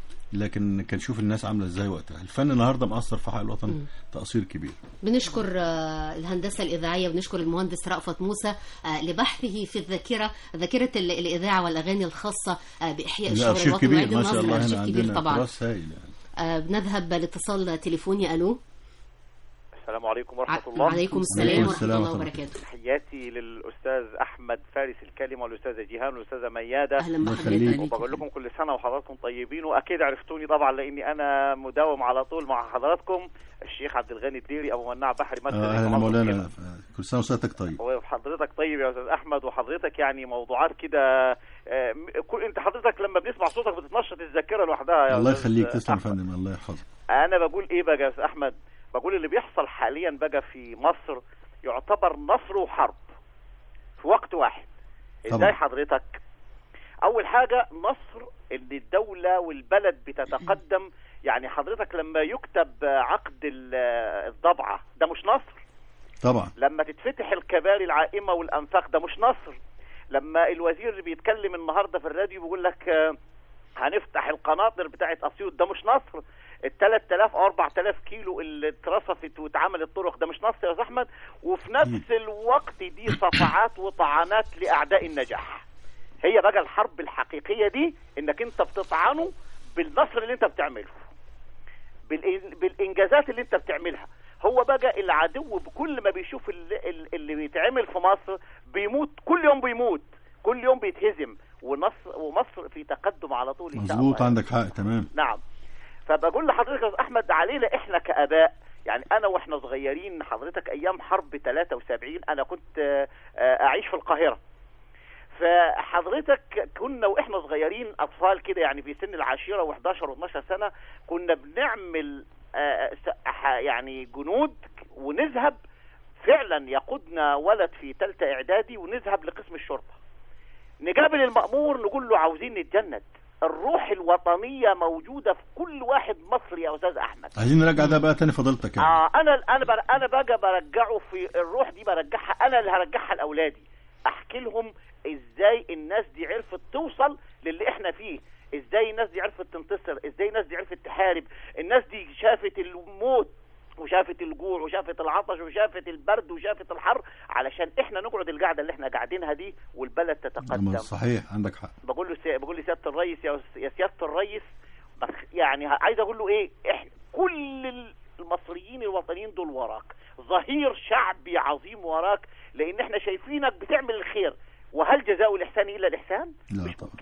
S4: لكن كان شوف الناس عامله ازاي وقتها الفن النهارده مأثر في حق الوطن تأثير كبير
S2: بنشكر آه، الهندسة الإذاعية بنشكر المهندس رأفت موسى آه، لبحثه في الذاكرة ذاكرة ال- الإذاعة والأغاني الخاصة آه، بإحياء
S4: لا
S2: الشعور
S4: ارشيف
S2: الوطني
S4: كبير
S2: وعيد
S4: ما شاء
S2: النظر
S4: الله
S2: أرشيف
S4: هنا
S2: كبير
S4: عندنا
S2: طبعا
S4: تراث هايل يعني
S2: آه، بنذهب لاتصال تليفوني ألو
S13: السلام عليكم ورحمة
S2: ع-
S13: الله
S2: وعليكم السلام
S4: وعليكم
S2: ورحمة
S4: السلام
S2: الله
S4: ورحمة
S2: وبركاته
S13: تحياتي للأستاذ أحمد فارس الكلمة والأستاذة جيهان والأستاذة ميادة
S2: أهلا
S4: الله
S2: بحضرتك
S4: يخليك.
S13: وبقول لكم كل سنة وحضراتكم طيبين وأكيد عرفتوني طبعا لأني أنا مداوم على طول مع حضراتكم الشيخ عبد الغني الديري أبو مناع بحري مركز
S4: آه، اهلا
S13: المحافظة
S4: مولانا
S13: كده.
S4: آه، كل سنه وسنتك طيب
S13: وحضرتك طيب يا استاذ احمد وحضرتك يعني موضوعات كده آه، م- كل انت حضرتك لما بنسمع صوتك بتتنشط الذاكره لوحدها يا
S4: الله
S13: أستاذ
S4: يخليك تسلم يا
S13: أحمد.
S4: فندم الله يحفظك
S13: انا بقول ايه بقى يا استاذ احمد بقول اللي بيحصل حاليا بقى في مصر يعتبر نصر وحرب في وقت واحد
S4: طبعا.
S13: ازاي حضرتك اول حاجه نصر ان الدوله والبلد بتتقدم يعني حضرتك لما يكتب عقد ال- الضبعه ده مش نصر
S4: طبعا
S13: لما تتفتح الكباري العائمه والانفاق ده مش نصر لما الوزير اللي بيتكلم النهارده في الراديو بيقول لك آه، هنفتح القناطر بتاعت اسيوط ده مش نصر ال 3000 او 4000 كيلو اللي اترصفت واتعملت طرق ده مش نصر يا استاذ احمد وفي نفس الوقت دي صفعات وطعنات لاعداء النجاح هي بقى الحرب الحقيقيه دي انك انت بتطعنه بالنصر اللي انت بتعمله بالإن- بالانجازات اللي انت بتعملها هو بقى العدو بكل ما بيشوف اللي, اللي بيتعمل في مصر بيموت كل يوم بيموت كل يوم بيتهزم ونصر ومصر في تقدم على طول إن شاء
S4: مظبوط
S13: الله.
S4: عندك حق تمام
S13: نعم فبقول لحضرتك يا أستاذ احمد علينا احنا كاباء يعني انا واحنا صغيرين حضرتك ايام حرب 73 انا كنت آه، آه، اعيش في القاهره فحضرتك كنا واحنا صغيرين اطفال كده يعني في سن العاشره و11 و12 سنه كنا بنعمل آه، س- ح- يعني جنود ونذهب فعلا يقودنا ولد في ثالثه اعدادي ونذهب لقسم الشرطه نقابل المأمور نقول له عاوزين نتجند الروح الوطنية موجودة في كل واحد مصري يا أستاذ أحمد
S4: عايزين نرجع ده بقى تاني فضيلتك يعني
S13: آه أنا أنا بر... أنا بقى برجعه في الروح دي برجعها أنا اللي هرجعها لأولادي أحكي لهم إزاي الناس دي عرفت توصل للي إحنا فيه إزاي الناس دي عرفت تنتصر إزاي الناس دي عرفت تحارب الناس دي شافت الموت وشافت الجوع وشافت العطش وشافت البرد وشافت الحر علشان احنا نقعد القعده اللي احنا قاعدينها دي والبلد تتقدم
S4: صحيح عندك حق
S13: بقول له سي... بقول لسياده الرئيس يا يا سياده الرئيس بخ- يعني ه- عايز اقول له ايه احنا كل ال- المصريين الوطنيين دول وراك ظهير شعبي عظيم وراك لان احنا شايفينك بتعمل الخير وهل جزاء الاحسان الا الاحسان
S4: لا طبعا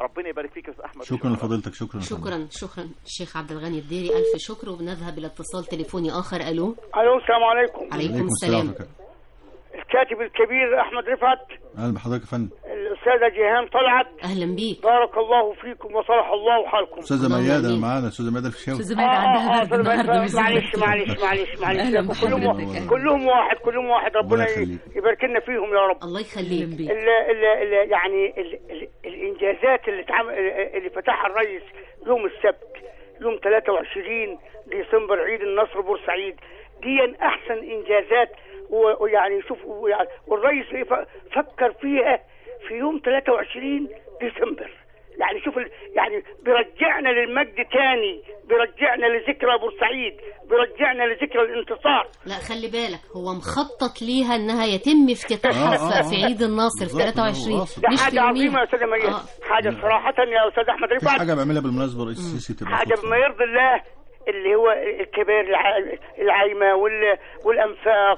S13: ربنا يبارك فيك يا استاذ احمد
S4: شكرا لفضيلتك شكرا
S2: شكرا شكرا الشيخ عبد الغني الديري الف شكر وبنذهب الى اتصال تليفوني اخر الو
S14: الو السلام عليكم
S2: عليكم السلام
S14: الكاتب الكبير احمد رفعت
S4: اهلا بحضرتك يا فندم
S14: الاستاذه جيهان طلعت
S2: اهلا بيك
S14: بارك الله فيكم وصلح الله حالكم
S4: استاذه ميادة معانا استاذه ميادة الفيشاوي
S14: آه، آه، آه، أستاذة ميادة، معلش معلش معلش
S3: أهلا
S14: معلش
S3: بحضرتك.
S14: كلهم كلهم واحد كلهم واحد ربنا ي- يبارك لنا فيهم يا رب
S2: الله يخليك
S14: ال ال ال يعني ال ال الانجازات اللي اتعمل اللي فتحها الرئيس يوم السبت يوم 23 ديسمبر عيد النصر بورسعيد دي احسن انجازات و- ويعني شوف ويعني والرئيس إيه ف- فكر فيها في يوم 23 ديسمبر يعني شوف ال- يعني بيرجعنا للمجد تاني بيرجعنا لذكرى بورسعيد بيرجعنا لذكرى الانتصار
S2: لا خلي بالك هو مخطط ليها انها يتم افتتاحها
S14: آه، آه،
S2: في- في
S14: آه.
S2: عيد النصر في 23
S14: ده
S2: مش في
S14: حاجه عظيمه
S2: يوميها
S14: يا استاذه مريم حاجه صراحه يا استاذ احمد
S4: في
S14: رفعت
S4: حاجه بعملها بالمناسبه رئيس السيسي تبقى
S14: حاجه
S4: صدفة.
S14: بما يرضي الله اللي هو الكبار الع- العايمه وال- والانفاق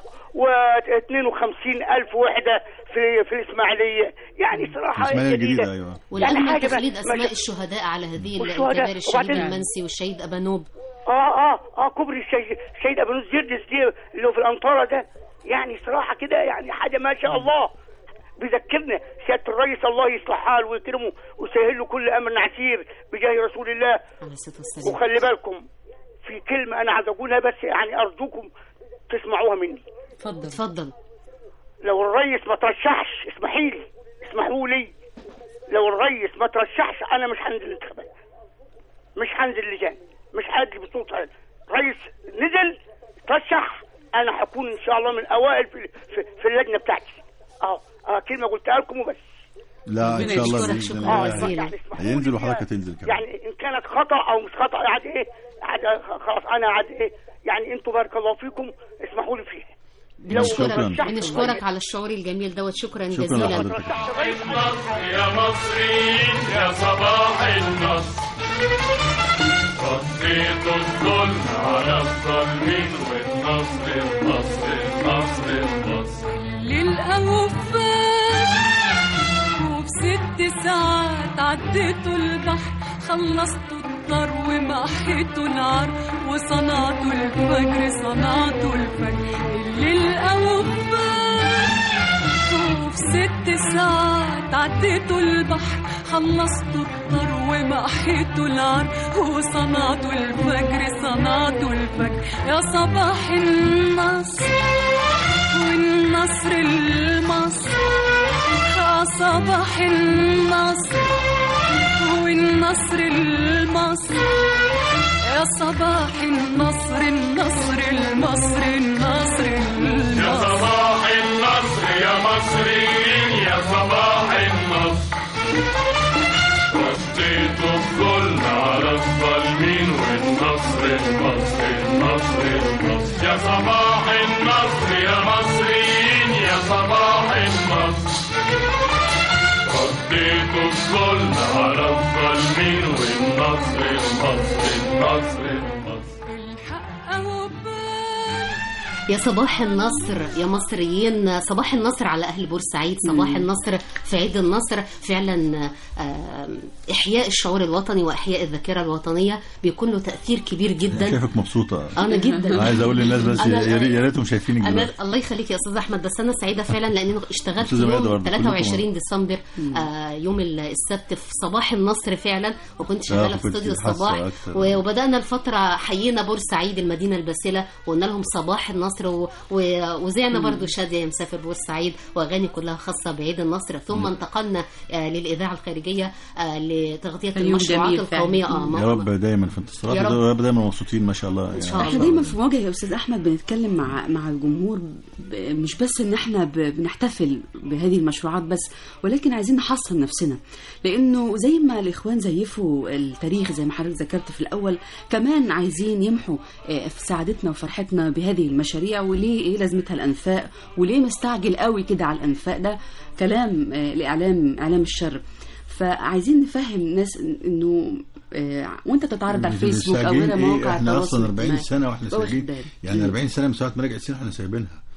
S14: و52 الف وحده في في الاسماعيليه يعني صراحه
S4: الإسماعيلية
S14: جديده
S4: الجديدة أيوة
S2: والان
S14: يعني حاجة
S2: تخليد
S14: ما-
S2: اسماء
S14: ما-
S2: الشهداء على هذه
S14: والشهداء.
S2: الكبار الشهيد
S14: وبعدين-
S2: المنسي والشهيد ابانوب
S14: اه اه اه كوبري الشيد الشيد ابو نوس جردس دي اللي هو في الانطاره ده يعني صراحه كده يعني حاجه ما شاء الله بيذكرنا سياده الرئيس الله يصلح حاله ويكرمه ويسهل له كل امر عسير بجاه رسول الله
S2: عليه الصلاه والسلام
S14: وخلي بالكم في كلمه انا عايز اقولها بس يعني ارجوكم تسمعوها مني
S2: اتفضل اتفضل
S14: لو الرئيس ما ترشحش اسمحي لي اسمحوا لي لو الرئيس ما ترشحش انا مش هنزل الانتخابات مش هنزل لجان مش هادي بصوت عالي. رئيس نزل ترشح انا هكون ان شاء الله من اوائل في في, في اللجنه بتاعتي اهو اه كلمه قلتها لكم وبس
S4: لا ان شاء الله
S2: يشكرك
S4: بإذن
S2: شكرا
S4: الله.
S2: جزيلا
S4: هينزل وحضرتك هتنزل كمان
S14: يعني ان كانت خطا او مش خطا عاد ايه عاد خلاص انا عاد ايه يعني انتوا بارك الله فيكم اسمحوا لي فيها
S2: بنشكرك
S14: رشحت
S2: بنشكرك على الشعور الجميل دوت شكرا
S4: شكرا
S2: جزيلا
S4: لحضرتك
S11: يا مصريين يا صباح النصر رديتوا الظلم على الظالمين والنصر النصر النصر النصر
S7: للأوفاء وفي ست ساعات عديتوا البحر خلصتوا الدار ومحيتوا العار وصنعتوا الفجر صنعتوا الفجر للأوفاء وفي ست ساعات عديتوا البحر خلصتوا الدار ومحيتوا العار وصنعتوا الفجر صنعتوا الفجر يا صباح النصر والنصر المصر يا صباح النصر والنصر المصر يا صباح النصر النصر المصر النصر
S11: يا
S7: النصر
S11: صباح النصر يا مصريين يا صباح النصر رديتوا الظلم على الظالمين والنصر النصر النصر النصر يا صباح النصر يا مصريين يا صباح النصر رديتوا الظلم على الظالمين والنصر النصر النصر النصر
S7: الحق وبان
S2: يا صباح النصر يا مصريين صباح النصر على أهل بورسعيد صباح
S3: مم.
S2: النصر في عيد النصر فعلا آه، إحياء الشعور الوطني وإحياء الذاكرة الوطنية بيكون له تأثير كبير جدا
S4: شايفك مبسوطه
S2: أنا جدا
S4: عايز اقول للناس بس
S2: أنا-
S4: يا ريت- يا ريتهم شايفينك
S2: أنا
S4: دلوقتي
S2: الله يخليك يا أستاذ أحمد بس أنا سعيدة فعلا لأن اشتغلت
S4: أستاذة ميادة
S2: يوم
S4: برضه،
S2: 23
S4: كلكم-
S2: ديسمبر آه، يوم السبت في صباح النصر فعلا وكنت شغالة في
S4: فكنت
S2: استوديو
S4: حاسة
S2: الصباح
S4: أكتر.
S2: و- وبدأنا الفترة حيينا بورسعيد المدينة الباسلة وقلنا لهم صباح النصر و- و- وزعنا برضو شادية يا مسافر بورسعيد وأغاني كلها خاصة بعيد النصر ثم انتقلنا آه، للإذاعة الخارجية آه، لتغطية
S3: كان يوم
S2: المشروعات
S3: جميل فعلا.
S2: القومية اه
S4: يا
S2: ما-
S4: رب دايما في انتصارات
S2: يا رب.
S4: يا رب دايما مبسوطين ما شاء الله
S2: شاء
S4: يعني
S3: احنا دايما في مواجهه يا استاذ احمد بنتكلم مع مع الجمهور ب- مش بس ان احنا ب- بنحتفل بهذه المشروعات بس ولكن عايزين نحصن نفسنا لانه زي ما الاخوان زيفوا التاريخ زي ما حضرتك ذكرت في الاول كمان عايزين يمحوا آه، في سعادتنا وفرحتنا بهذه المشاريع وليه ايه لازمتها الانفاق وليه مستعجل قوي كده على الانفاق ده كلام آه، لاعلام اعلام الشر فعايزين نفهم الناس انه آه، وانت تتعرض على الفيسبوك او
S4: مستعجلين
S3: غير
S4: إيه؟
S3: مواقع
S4: احنا
S3: التواصل
S4: اصلا 40
S3: الاجتماعي.
S4: سنه واحنا
S3: واخد
S4: سايبين
S3: بالك.
S4: يعني 40 سنه من ساعه ما رجعت سنه احنا سايبينها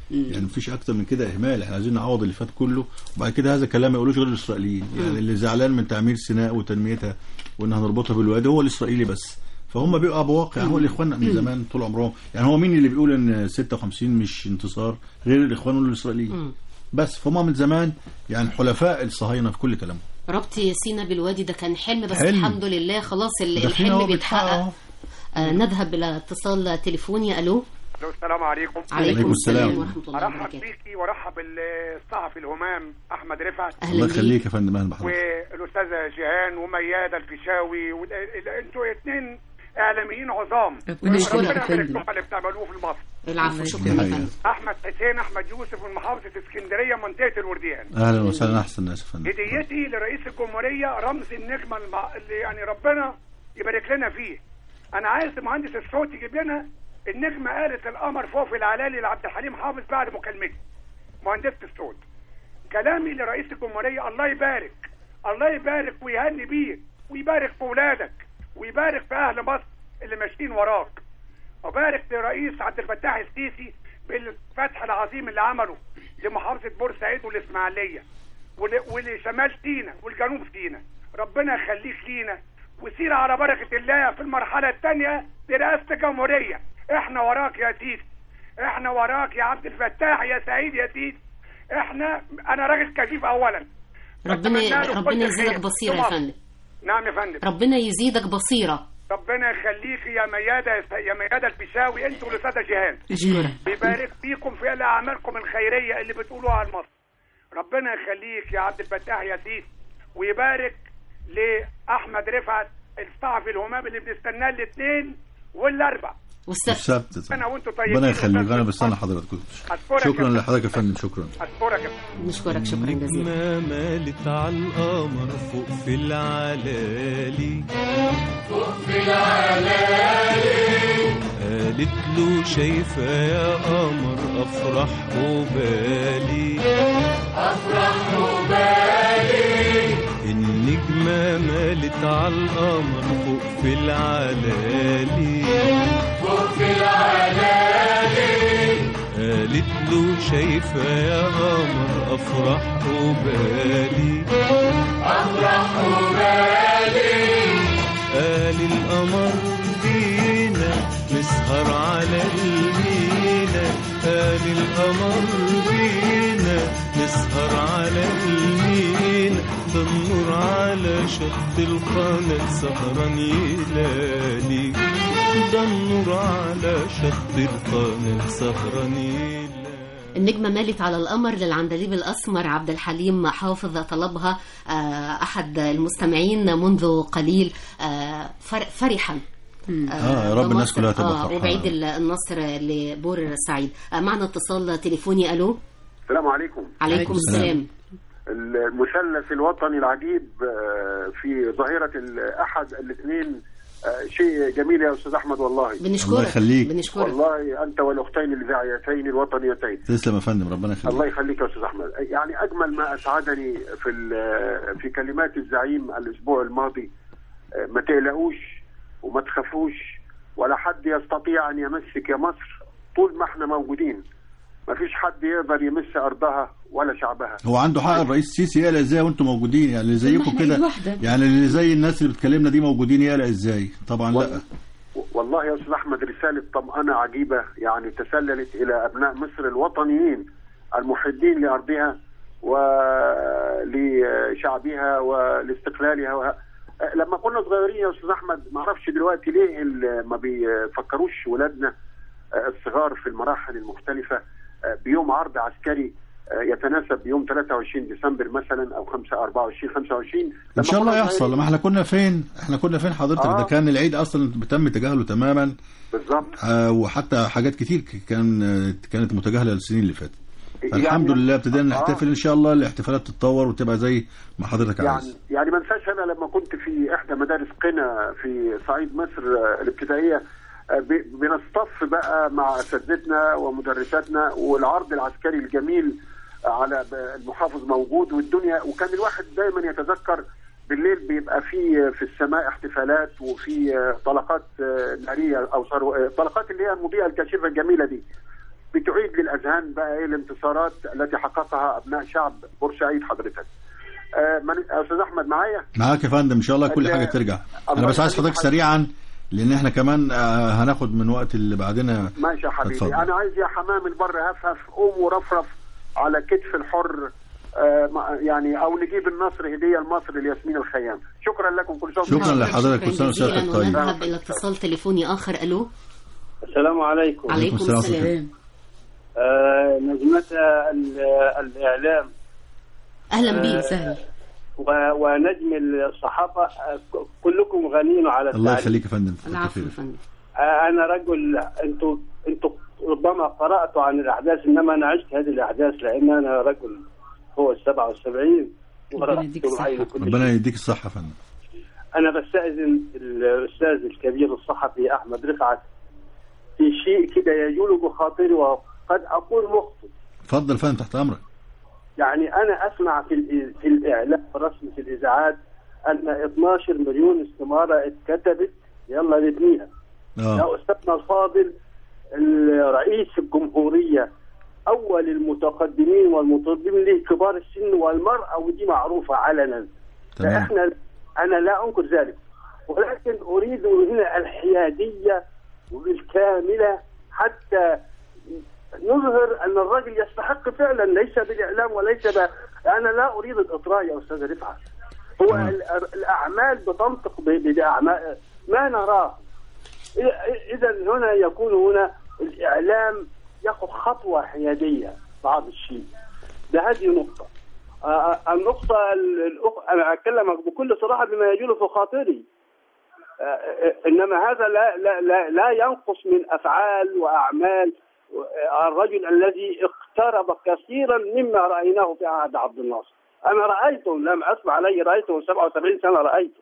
S4: يعني مفيش اكتر من كده اهمال احنا عايزين نعوض اللي فات كله وبعد كده هذا الكلام ما يقولوش غير الاسرائيليين يعني اللي زعلان من تعمير سيناء وتنميتها وان هنربطها بالوادي هو الاسرائيلي بس فهم بيبقى بواقع هو الاخوان من زمان طول عمرهم يعني هو مين اللي بيقول ان 56 مش انتصار غير الاخوان الاسرائيليين بس فهم من زمان يعني حلفاء الصهاينه في كل كلامهم
S2: ربط سينا بالوادي ده كان حلم بس
S4: حلم.
S2: الحمد لله خلاص ال-
S4: داخلين أهو
S2: الحلم
S4: بيتحقق
S2: بيتحقق
S4: أهو.
S2: آه نذهب الى اتصال تليفوني الو
S15: الو السلام عليكم
S2: عليكم السلام ورحمه الله
S15: ارحب
S2: وبركاته
S15: بيكي وارحب بالصحفي الهمام احمد رفعت
S4: الله يخليك يا فندم اهلا بحضرتك
S15: والاستاذه جيهان ومياده الفيشاوي وال- ال- انتوا اثنين اعلاميين عظام
S2: ربنا يشكرك يا
S15: ربنا
S2: فندم.
S15: يبارك لكم اللي بتعملوه في مصر
S2: العفو شكرا يا فندم
S15: احمد حسين احمد يوسف من محافظه اسكندريه منطقه الورديان
S4: اهلا وسهلا احسن ناس يا فندم
S15: هديتي لرئيس الجمهورية رمز النجمة المع... اللي يعني ربنا يبارك لنا فيه أنا عايز مهندس الصوت يجيب لنا النجمة قالت القمر فوق في العلالي لعبد الحليم حافظ بعد مكالمتي مهندسة الصوت كلامي لرئيس الجمهورية الله يبارك الله يبارك ويهني بيه ويبارك في ولادك ويبارك في أهل مصر اللي ماشيين وراك وبارك لرئيس عبد الفتاح السيسي بالفتح العظيم اللي عمله لمحافظة بورسعيد والإسماعيلية ول- ولشمال سينا والجنوب سينا ربنا يخليك لينا وسير على بركة الله في المرحلة الثانية لرئاسة الجمهورية احنا وراك يا سيدي احنا وراك يا عبد الفتاح يا سعيد يا سيدي احنا انا راجل كفيف اولا
S2: ربنا
S15: أتمنى له
S2: ربنا
S15: كل
S2: يزيدك
S15: خير.
S2: بصيره يا
S15: ثم-
S2: فندم
S15: نعم يا فندم
S2: ربنا يزيدك بصيره
S15: ربنا يخليك يا ميادة يا ميادة الفيشاوي انتوا والأستاذة جيهان
S2: اشكرك
S15: بيبارك فيكم في اعمالكم الخيريه اللي بتقولوها على مصر ربنا يخليك يا عبد الفتاح يا سيدي ويبارك لاحمد رفعت الصحفي الهمام اللي بنستناه الاثنين والاربع
S4: والسبت
S15: انا وانتوا طيبين
S4: ربنا يخليك
S15: وأستاذ
S4: انا بستنى حضرتك
S15: أشكرك
S4: شكرا
S15: يا
S4: لحضرتك يا فندم شكرا
S15: اشكرك يا فندم.
S2: نشكرك شكرا جزيلا
S11: ما مالت على القمر فوق في العلالي
S10: فوق في العلالي
S11: قالت له شايفة يا قمر أفرح وبالي
S10: أفرح وبالي
S11: النجمة مالت على القمر فوق في العلالي
S10: فوق في العلالي
S11: قالت له شايفة يا قمر أفرح وبالي
S10: أفرح وبالي
S11: قال القمر بينا نسهر على المينا قال القمر بينا نسهر على المينا ده النور على شط القناة سهران يلالي ده النور على شط القناة سهران يلالي
S2: النجمة مالت على القمر للعندليب الأسمر عبد الحليم حافظ طلبها آه، أحد المستمعين منذ قليل آه، فر- فرحا
S4: اه يا رب الناس
S2: بمصر.
S4: كلها تبقى
S2: آه
S4: فرحانة.
S2: وبعيد ال- النصر لبور السعيد آه، معنا اتصال تليفوني ألو
S16: السلام عليكم
S2: عليكم السلام
S16: المثلث الوطني العجيب آه، في ظاهرة الأحد الاثنين آه، شيء جميل يا أستاذ أحمد والله
S2: بنشكرك
S4: الله يخليك.
S2: بنشكرك
S16: والله أنت والأختين الإذاعيتين الوطنيتين
S4: تسلم يا فندم ربنا يخليك
S16: الله يخليك يا أستاذ أحمد يعني أجمل ما أسعدني في ال- في كلمات الزعيم الأسبوع الماضي آه، ما تقلقوش وما تخافوش ولا حد يستطيع أن يمسك يا مصر طول ما احنا موجودين ما فيش حد يقدر يمس أرضها ولا شعبها
S4: هو عنده حق الرئيس السيسي يقلق ازاي وانتم موجودين يعني اللي زيكم
S16: احنا
S4: كده
S16: إيد واحدة.
S4: يعني اللي زي الناس اللي بتكلمنا دي موجودين يقلق ازاي طبعا لا
S16: والله يا استاذ احمد رساله طمانه عجيبه يعني تسللت الى ابناء مصر الوطنيين المحبين لارضها ولشعبها ولاستقلالها و... لما كنا صغيرين يا استاذ احمد ما اعرفش دلوقتي ليه ال- ما بيفكروش ولادنا الصغار في المراحل المختلفه بيوم عرض عسكري يتناسب بيوم 23 ديسمبر مثلا او 5 24 25
S4: ان
S16: لما
S4: شاء الله
S16: كنا
S4: يحصل
S16: صغيرين-
S4: ما احنا كنا فين احنا كنا فين حضرتك
S16: آه.
S4: ده كان العيد اصلا تم تجاهله تماما
S16: بالظبط
S4: آه وحتى حاجات كتير ك- كان كانت متجاهله السنين اللي فاتت
S16: يعني-
S4: الحمد لله ابتدينا
S16: آه.
S4: نحتفل ان شاء الله الاحتفالات تتطور وتبقى زي ما حضرتك
S16: يعني
S4: عايز
S16: يعني ما انساش انا لما كنت في احدى مدارس قنا في صعيد مصر آه، الابتدائيه آه، ب- بنصطف بقى مع اساتذتنا ومدرساتنا والعرض العسكري الجميل آه، على ب- المحافظ موجود والدنيا وكان الواحد دايما يتذكر بالليل بيبقى في في السماء احتفالات وفي آه، طلقات آه، ناريه او صاروا- آه، طلقات اللي هي المضيئه الكاشفه الجميله دي بتعيد للاذهان بقى ايه الانتصارات التي حققها ابناء شعب بورسعيد حضرتك آه من... استاذ احمد معايا
S4: معاك يا فندم ان شاء الله كل
S16: ال-
S4: حاجه ترجع
S16: الله
S4: انا بس عايز
S16: يخليك
S4: حضرتك
S16: حضرتك.
S4: سريعا لان احنا كمان آه، هناخد من وقت اللي بعدنا
S16: ماشي يا حبيبي
S4: اتفضل.
S16: انا عايز يا حمام البر هفهف قوم ورفرف على كتف الحر آه ما- يعني او نجيب النصر هديه لمصر لياسمين الخيام شكرا لكم كل سنه وأنتم
S4: شكرا
S16: طيبين.
S4: لحضرتك كل سنه
S2: جزيلا
S4: وسيادتك طيب
S2: ونذهب الى اتصال تليفوني اخر الو
S17: السلام عليكم
S2: عليكم السلام. السلام.
S17: آه نجمة ال- الإعلام
S2: اهلا بيك
S17: آه،
S2: سهلا
S17: و- ونجم الصحافة آه، ك- كلكم غنيين على
S4: الله
S17: التعليم
S4: يخليك يا فندم
S2: العفو يا فندم
S17: آه، أنا رجل أنتوا أنتوا ربما قرأتوا عن الأحداث إنما أنا عشت هذه الأحداث لأن أنا رجل فوق ال 77 ورأيت العين كل
S4: ربنا
S17: شيء.
S4: يديك الصحه يا فندم
S17: أنا بستأذن الأستاذ الكبير الصحفي أحمد رفعت في شيء كده يجول بخاطري وقد أكون مخطئ
S4: اتفضل يا فندم تحت امرك
S17: يعني انا اسمع في الإ- في الاعلام الرسمي في الاذاعات ان 12 مليون استماره اتكتبت يلا نبنيها
S4: اه
S17: يا استاذنا الفاضل ال- رئيس الجمهوريه اول المتقدمين والمتقدمين له كبار السن والمراه ودي معروفه علنا
S4: تمام.
S17: احنا انا لا انكر ذلك ولكن اريد هنا الحياديه بالكامله حتى نظهر ان الرجل يستحق فعلا ليس بالاعلام وليس ب... انا لا اريد الاطراء يا استاذ رفعت هو ال- الاعمال بتنطق ب- باعمال ما نراه إ- اذا هنا يكون هنا الاعلام ياخذ خطوه حياديه بعض الشيء ده هذه نقطه آه، آه، النقطه ال- الأخ... انا اكلمك بكل صراحه بما يجول في خاطري آه، آه، انما هذا لا لا لا, لا ينقص من افعال واعمال آه، الرجل الذي اقترب كثيرا مما رايناه في عهد عبد الناصر انا رايته لم اسمع عليه رايته 77 سنه رايته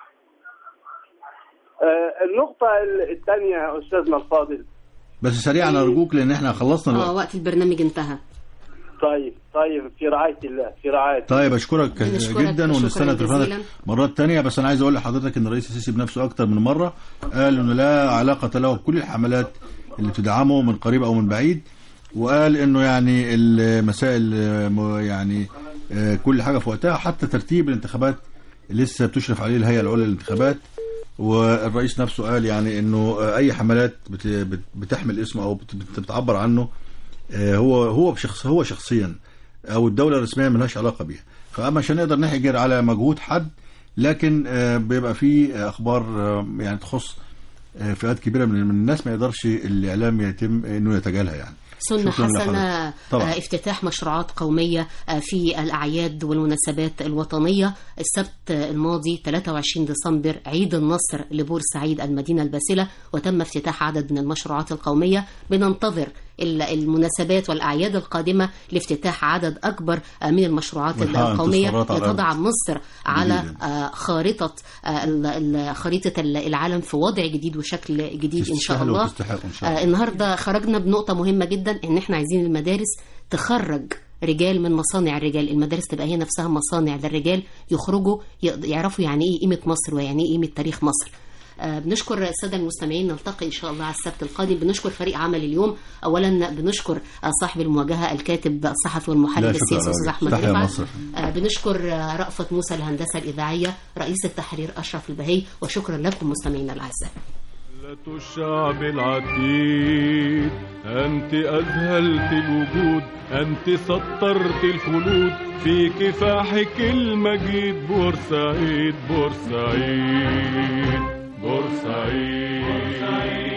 S17: آه، النقطه الثانيه يا استاذنا الفاضل
S4: بس سريعا ارجوك لان احنا خلصنا
S2: اه
S4: الوقت
S2: وقت البرنامج انتهى
S17: طيب طيب في رعايه الله في رعايه
S4: طيب اشكرك
S2: بنشكرك
S4: جدا
S2: شكراً
S4: ونستنى تليفوناتك
S2: جزيلاً.
S4: مرات تانية بس انا عايز اقول لحضرتك ان الرئيس السيسي بنفسه اكتر من مره قال انه لا علاقه له بكل الحملات اللي بتدعمه من قريب او من بعيد وقال انه يعني المسائل آه، م- يعني آه، كل حاجه في وقتها حتى ترتيب الانتخابات لسه بتشرف عليه الهيئه العليا للانتخابات والرئيس نفسه قال يعني انه آه، اي حملات بت- بت- بتحمل اسمه او بت- بت- بتعبر عنه آه، هو هو بشخص هو شخصيا او الدوله الرسميه ملهاش علاقه بيها فاما عشان نقدر نحجر على مجهود حد لكن آه، بيبقى فيه اخبار آه، يعني تخص آه، فئات كبيره من من الناس ما يقدرش الاعلام يتم انه يتجاهلها يعني
S2: سنة
S4: شكراً
S2: حسنة
S4: لحضرتك. طبعا.
S2: آه، افتتاح مشروعات قومية آه، في الأعياد والمناسبات الوطنية السبت الماضي 23 ديسمبر عيد النصر لبورسعيد المدينة الباسلة وتم افتتاح عدد من المشروعات القومية بننتظر ال- المناسبات والأعياد القادمة لافتتاح عدد أكبر آه، من المشروعات
S4: ونحقق
S2: القومية
S4: انتصارات على
S2: لتضع
S4: الأرض.
S2: مصر على آه، خارطة آه، ال- ال- خريطة العالم في وضع جديد وشكل جديد إن شاء
S4: تستاهلوا
S2: الله
S4: وتستحقوا ان شاء الله
S2: آه، النهارده خرجنا بنقطة مهمة جدا ان احنا عايزين المدارس تخرج رجال من مصانع الرجال المدارس تبقى هي نفسها مصانع للرجال يخرجوا يق- يعرفوا يعني ايه قيمة مصر ويعني ايه قيمة تاريخ مصر آه، بنشكر الساده المستمعين نلتقي ان شاء الله على السبت القادم بنشكر فريق عمل اليوم اولا بنشكر آه، صاحب المواجهه الكاتب الصحفي والمحلل
S4: لا، شكرا
S2: السياسي
S4: على
S2: استاذ
S4: واجب.
S2: احمد
S4: تحيا
S2: رفعت
S4: مصر.
S2: آه، بنشكر آه، رأفت موسى الهندسه الاذاعيه رئيس التحرير اشرف البهي وشكرا لكم مستمعينا الاعزاء
S11: ملة الشعب العتيد أنت أذهلت الوجود أنت سطرت الخلود في كفاحك المجيد بورسعيد بورسعيد بورسعيد, بورسعيد